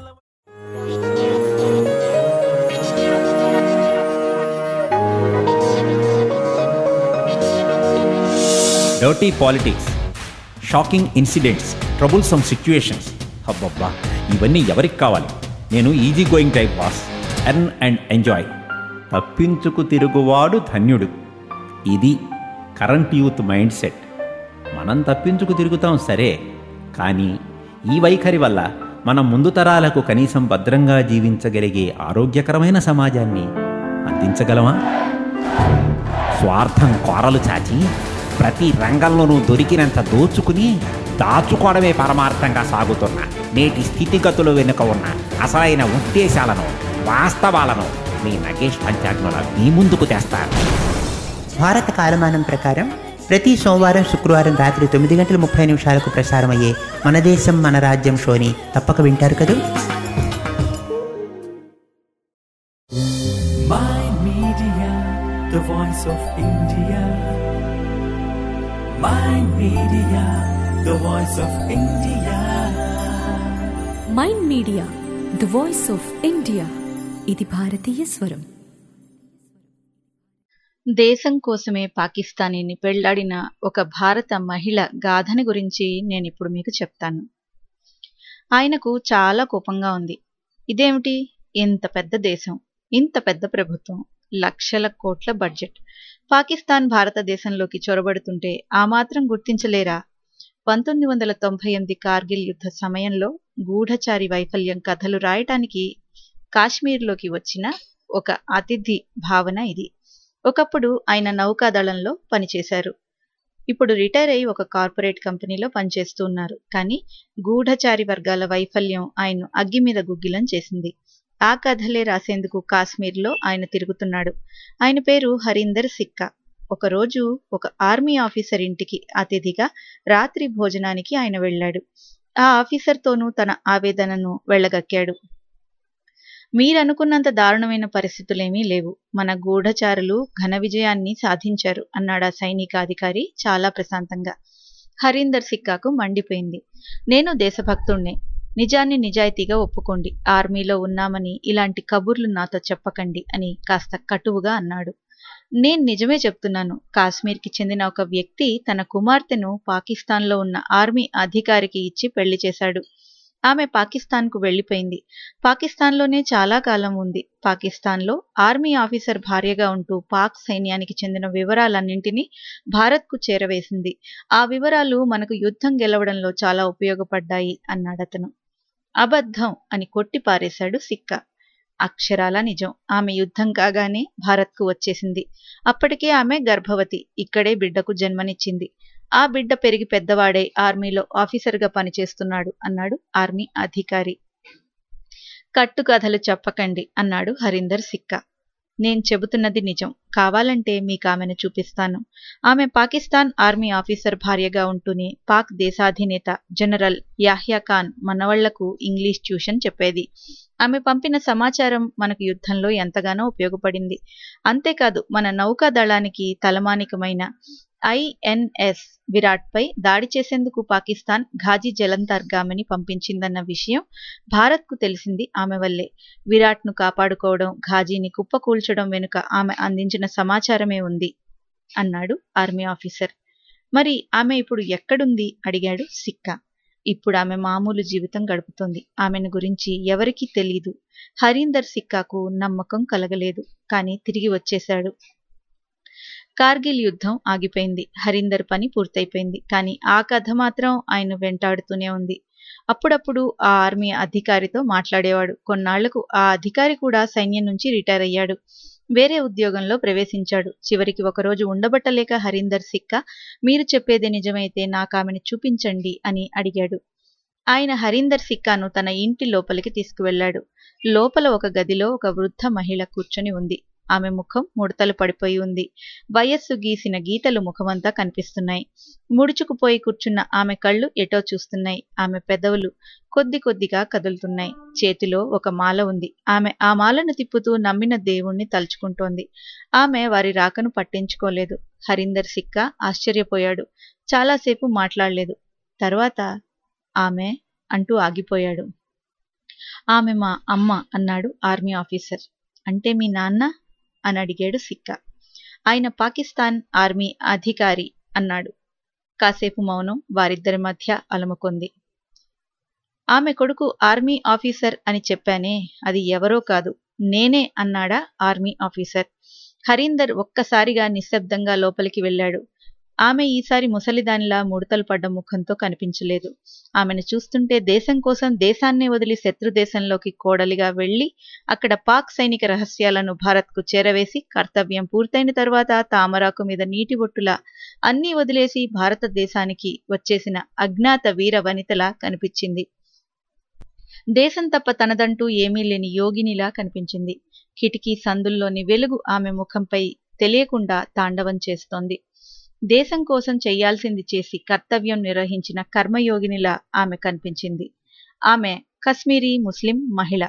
dirty politics shocking incidents troublesome situations అబ్బబ్బా ఇవన్నీ ఎవరికి కావాలి నేను easy going type boss earn and enjoy తప్పించుకు తిరుగువాడు ధన్యుడు ఇది కరెంట్ యూత్ మైండ్ సెట్ మనం తప్పించుకు తిరుగుతాం సరే కానీ ఈ వైఖరి వల్ల మనం ముందు తరాలకు కనీసం భద్రంగా జీవించగలిగే ఆరోగ్యకరమైన సమాజాన్ని అందించగలమా స్వార్థం కోరలు చాచి ప్రతి రంగంలోనూ దొరికినంత దోచుకుని దాచుకోవడమే పరమార్థంగా సాగుతున్న నేటి స్థితిగతులు వెనుక ఉన్న అసలైన ఉద్దేశాలను వాస్తవాలను మీ నగేష్ పంచాగ్నుల మీ ముందుకు తెస్తారు భారత కాలమానం ప్రకారం ప్రతి సోమవారం శుక్రవారం రాత్రి తొమ్మిది గంటల ముప్పై నిమిషాలకు ప్రసారమయ్యే మన దేశం మన రాజ్యం షోని తప్పక వింటారు కదూ Mind Media, the voice of India. Mind Media, the voice of India. Mind media the voice of India ఇది భారతీయ స్వరం దేశం కోసమే పాకిస్తానీని పెళ్లాడిన ఒక భారత మహిళ గాథని గురించి నేను ఇప్పుడు మీకు చెప్తాను ఆయనకు చాలా కోపంగా ఉంది ఇదేమిటి ఇంత పెద్ద దేశం ఇంత పెద్ద ప్రభుత్వం లక్షల కోట్ల బడ్జెట్ పాకిస్తాన్ భారతదేశంలోకి చొరబడుతుంటే ఆ మాత్రం గుర్తించలేరా పంతొమ్మిది వందల తొంభై ఎనిమిది కార్గిల్ యుద్ధ సమయంలో గూఢచారి వైఫల్యం కథలు రాయటానికి కాశ్మీర్లోకి వచ్చిన ఒక అతిథి భావన ఇది ఒకప్పుడు ఆయన నౌకాదళంలో పనిచేశారు ఇప్పుడు రిటైర్ అయి ఒక కార్పొరేట్ కంపెనీలో పనిచేస్తూ ఉన్నారు కానీ గూఢచారి వర్గాల వైఫల్యం ఆయన్ను అగ్గి మీద గుగ్గిలం చేసింది ఆ కథలే రాసేందుకు కాశ్మీర్లో ఆయన తిరుగుతున్నాడు ఆయన పేరు హరీందర్ సిక్కా ఒకరోజు ఒక ఆర్మీ ఆఫీసర్ ఇంటికి అతిథిగా రాత్రి భోజనానికి ఆయన వెళ్ళాడు ఆ ఆఫీసర్తోనూ తన ఆవేదనను వెళ్ళగక్కాడు మీరనుకున్నంత దారుణమైన పరిస్థితులేమీ లేవు మన గూఢచారులు ఘన విజయాన్ని సాధించారు అన్నాడు ఆ సైనికాధికారి చాలా ప్రశాంతంగా హరీందర్ సిక్కాకు మండిపోయింది నేను దేశభక్తుణ్ణే నిజాన్ని నిజాయితీగా ఒప్పుకోండి ఆర్మీలో ఉన్నామని ఇలాంటి కబుర్లు నాతో చెప్పకండి అని కాస్త కటువుగా అన్నాడు నేను నిజమే చెప్తున్నాను కాశ్మీర్కి చెందిన ఒక వ్యక్తి తన కుమార్తెను పాకిస్తాన్లో ఉన్న ఆర్మీ అధికారికి ఇచ్చి పెళ్లి చేశాడు ఆమె పాకిస్తాన్కు వెళ్లిపోయింది పాకిస్తాన్లోనే చాలా కాలం ఉంది పాకిస్తాన్లో ఆర్మీ ఆఫీసర్ భార్యగా ఉంటూ పాక్ సైన్యానికి చెందిన వివరాలన్నింటినీ భారత్కు చేరవేసింది ఆ వివరాలు మనకు యుద్ధం గెలవడంలో చాలా ఉపయోగపడ్డాయి అన్నాడతను అబద్ధం అని కొట్టి పారేశాడు సిక్క అక్షరాల నిజం ఆమె యుద్ధం కాగానే భారత్కు వచ్చేసింది అప్పటికే ఆమె గర్భవతి ఇక్కడే బిడ్డకు జన్మనిచ్చింది ఆ బిడ్డ పెరిగి పెద్దవాడై ఆర్మీలో ఆఫీసర్గా పనిచేస్తున్నాడు అన్నాడు ఆర్మీ అధికారి కట్టుకథలు చెప్పకండి అన్నాడు హరీందర్ సిక్కా నేను చెబుతున్నది నిజం కావాలంటే మీకు ఆమెను చూపిస్తాను ఆమె పాకిస్తాన్ ఆర్మీ ఆఫీసర్ భార్యగా ఉంటూనే పాక్ దేశాధినేత జనరల్ యాహ్యా ఖాన్ మనవళ్లకు ఇంగ్లీష్ ట్యూషన్ చెప్పేది ఆమె పంపిన సమాచారం మనకు యుద్ధంలో ఎంతగానో ఉపయోగపడింది అంతేకాదు మన నౌకాదళానికి తలమానికమైన ఐఎన్ఎస్ విరాట్ పై దాడి చేసేందుకు పాకిస్తాన్ ఘాజీ జలంతర్గామిని పంపించిందన్న విషయం భారత్కు తెలిసింది ఆమె వల్లే విరాట్ను కాపాడుకోవడం ఘాజీని కుప్పకూల్చడం వెనుక ఆమె అందించిన సమాచారమే ఉంది అన్నాడు ఆర్మీ ఆఫీసర్ మరి ఆమె ఇప్పుడు ఎక్కడుంది అడిగాడు సిక్కా ఇప్పుడు ఆమె మామూలు జీవితం గడుపుతోంది ఆమెను గురించి ఎవరికీ తెలీదు హరీందర్ సిక్కాకు నమ్మకం కలగలేదు కానీ తిరిగి వచ్చేశాడు కార్గిల్ యుద్ధం ఆగిపోయింది హరీందర్ పని పూర్తయిపోయింది కానీ ఆ కథ మాత్రం ఆయన వెంటాడుతూనే ఉంది అప్పుడప్పుడు ఆ ఆర్మీ అధికారితో మాట్లాడేవాడు కొన్నాళ్లకు ఆ అధికారి కూడా సైన్యం నుంచి రిటైర్ అయ్యాడు వేరే ఉద్యోగంలో ప్రవేశించాడు చివరికి ఒకరోజు ఉండబట్టలేక హరీందర్ సిక్క మీరు చెప్పేది నిజమైతే నాకు ఆమెను చూపించండి అని అడిగాడు ఆయన హరీందర్ సిక్కాను తన ఇంటి లోపలికి తీసుకువెళ్లాడు లోపల ఒక గదిలో ఒక వృద్ధ మహిళ కూర్చొని ఉంది ఆమె ముఖం ముడతలు పడిపోయి ఉంది వయస్సు గీసిన గీతలు ముఖమంతా కనిపిస్తున్నాయి ముడుచుకుపోయి కూర్చున్న ఆమె కళ్ళు ఎటో చూస్తున్నాయి ఆమె పెదవులు కొద్ది కొద్దిగా కదులుతున్నాయి చేతిలో ఒక మాల ఉంది ఆమె ఆ మాలను తిప్పుతూ నమ్మిన దేవుణ్ణి తలుచుకుంటోంది ఆమె వారి రాకను పట్టించుకోలేదు హరీందర్ సిక్క ఆశ్చర్యపోయాడు చాలాసేపు మాట్లాడలేదు తర్వాత ఆమె అంటూ ఆగిపోయాడు ఆమె మా అమ్మ అన్నాడు ఆర్మీ ఆఫీసర్ అంటే మీ నాన్న అని అడిగాడు సిక్క ఆయన పాకిస్తాన్ ఆర్మీ అధికారి అన్నాడు కాసేపు మౌనం వారిద్దరి మధ్య అలముకుంది ఆమె కొడుకు ఆర్మీ ఆఫీసర్ అని చెప్పానే అది ఎవరో కాదు నేనే అన్నాడా ఆర్మీ ఆఫీసర్ హరీందర్ ఒక్కసారిగా నిశ్శబ్దంగా లోపలికి వెళ్ళాడు ఆమె ఈసారి ముసలిదానిలా ముడతలు పడ్డ ముఖంతో కనిపించలేదు ఆమెను చూస్తుంటే దేశం కోసం దేశాన్నే వదిలి శత్రు దేశంలోకి కోడలిగా వెళ్లి అక్కడ పాక్ సైనిక రహస్యాలను భారత్కు చేరవేసి కర్తవ్యం పూర్తయిన తర్వాత తామరాకు మీద నీటి బొట్టులా అన్నీ వదిలేసి భారతదేశానికి వచ్చేసిన అజ్ఞాత వీర వనితలా కనిపించింది దేశం తప్ప తనదంటూ ఏమీ లేని యోగినిలా కనిపించింది కిటికీ సందుల్లోని వెలుగు ఆమె ముఖంపై తెలియకుండా తాండవం చేస్తోంది దేశం కోసం చెయ్యాల్సింది చేసి కర్తవ్యం నిర్వహించిన కర్మయోగినిలా ఆమె కనిపించింది ఆమె కశ్మీరీ ముస్లిం మహిళ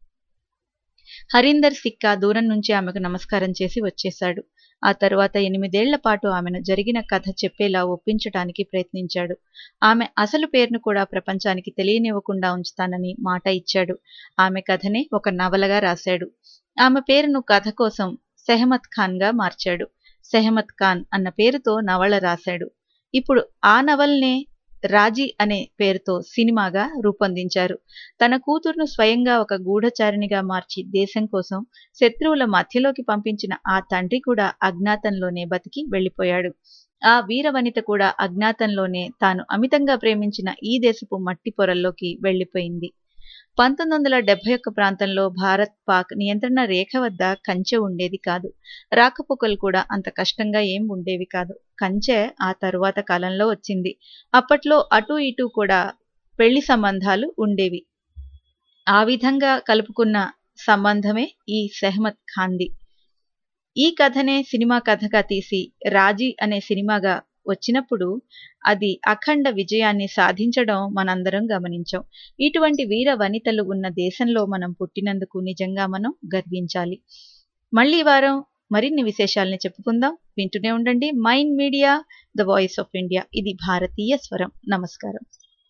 హరీందర్ సిక్కా దూరం నుంచి ఆమెకు నమస్కారం చేసి వచ్చేశాడు ఆ తరువాత ఎనిమిదేళ్ల పాటు ఆమెను జరిగిన కథ చెప్పేలా ఒప్పించటానికి ప్రయత్నించాడు ఆమె అసలు పేరును కూడా ప్రపంచానికి తెలియనివ్వకుండా ఉంచుతానని మాట ఇచ్చాడు ఆమె కథనే ఒక నవలగా రాశాడు ఆమె పేరును కథ కోసం సెహమత్ ఖాన్గా మార్చాడు సెహమత్ ఖాన్ అన్న పేరుతో నవల రాశాడు ఇప్పుడు ఆ నవల్నే రాజీ అనే పేరుతో సినిమాగా రూపొందించారు తన కూతురును స్వయంగా ఒక గూఢచారిణిగా మార్చి దేశం కోసం శత్రువుల మధ్యలోకి పంపించిన ఆ తండ్రి కూడా అజ్ఞాతంలోనే బతికి వెళ్ళిపోయాడు ఆ వీరవనిత కూడా అజ్ఞాతంలోనే తాను అమితంగా ప్రేమించిన ఈ దేశపు మట్టి పొరల్లోకి వెళ్ళిపోయింది పంతొమ్మిది వందల డెబ్బై ఒక్క ప్రాంతంలో భారత్ పాక్ నియంత్రణ రేఖ వద్ద కంచె ఉండేది కాదు రాకపోకలు కూడా అంత కష్టంగా ఏం ఉండేవి కాదు కంచె ఆ తరువాత కాలంలో వచ్చింది అప్పట్లో అటు ఇటు కూడా పెళ్లి సంబంధాలు ఉండేవి ఆ విధంగా కలుపుకున్న సంబంధమే ఈ సెహమత్ ఖాంది ఈ కథనే సినిమా కథగా తీసి రాజీ అనే సినిమాగా వచ్చినప్పుడు అది అఖండ విజయాన్ని సాధించడం మనందరం గమనించాం ఇటువంటి వీర వనితలు ఉన్న దేశంలో మనం పుట్టినందుకు నిజంగా మనం గర్వించాలి మళ్ళీ వారం మరిన్ని విశేషాలని చెప్పుకుందాం వింటూనే ఉండండి mind media the voice of India ఇది భారతీయ స్వరం నమస్కారం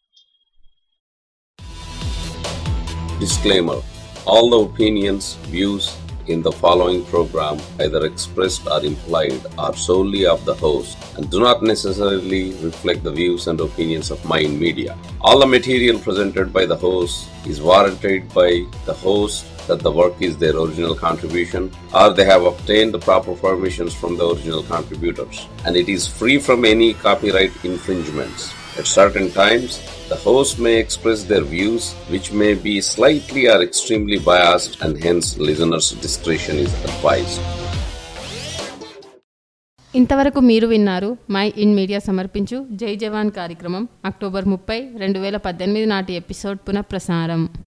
Disclaimer All the opinions, views in the following program, either expressed or implied, are solely of the host and do not necessarily reflect the views and opinions of Mind Media. All the material presented by the host is warranted by the host that the work is their original contribution or they have obtained the proper permissions from the original contributors and it is free from any copyright infringements. At certain times, the host may express their views which may be slightly or extremely biased and hence listeners' discretion is advised. ఇంతవరకు మీరు విన్నారు my Mind media సమర్పించు జై జవాన్ కార్యక్రమం October ముప్పై రెండు వేల పద్దెనిమిది నాటి ఎపిసోడ్ పునఃప్రసారం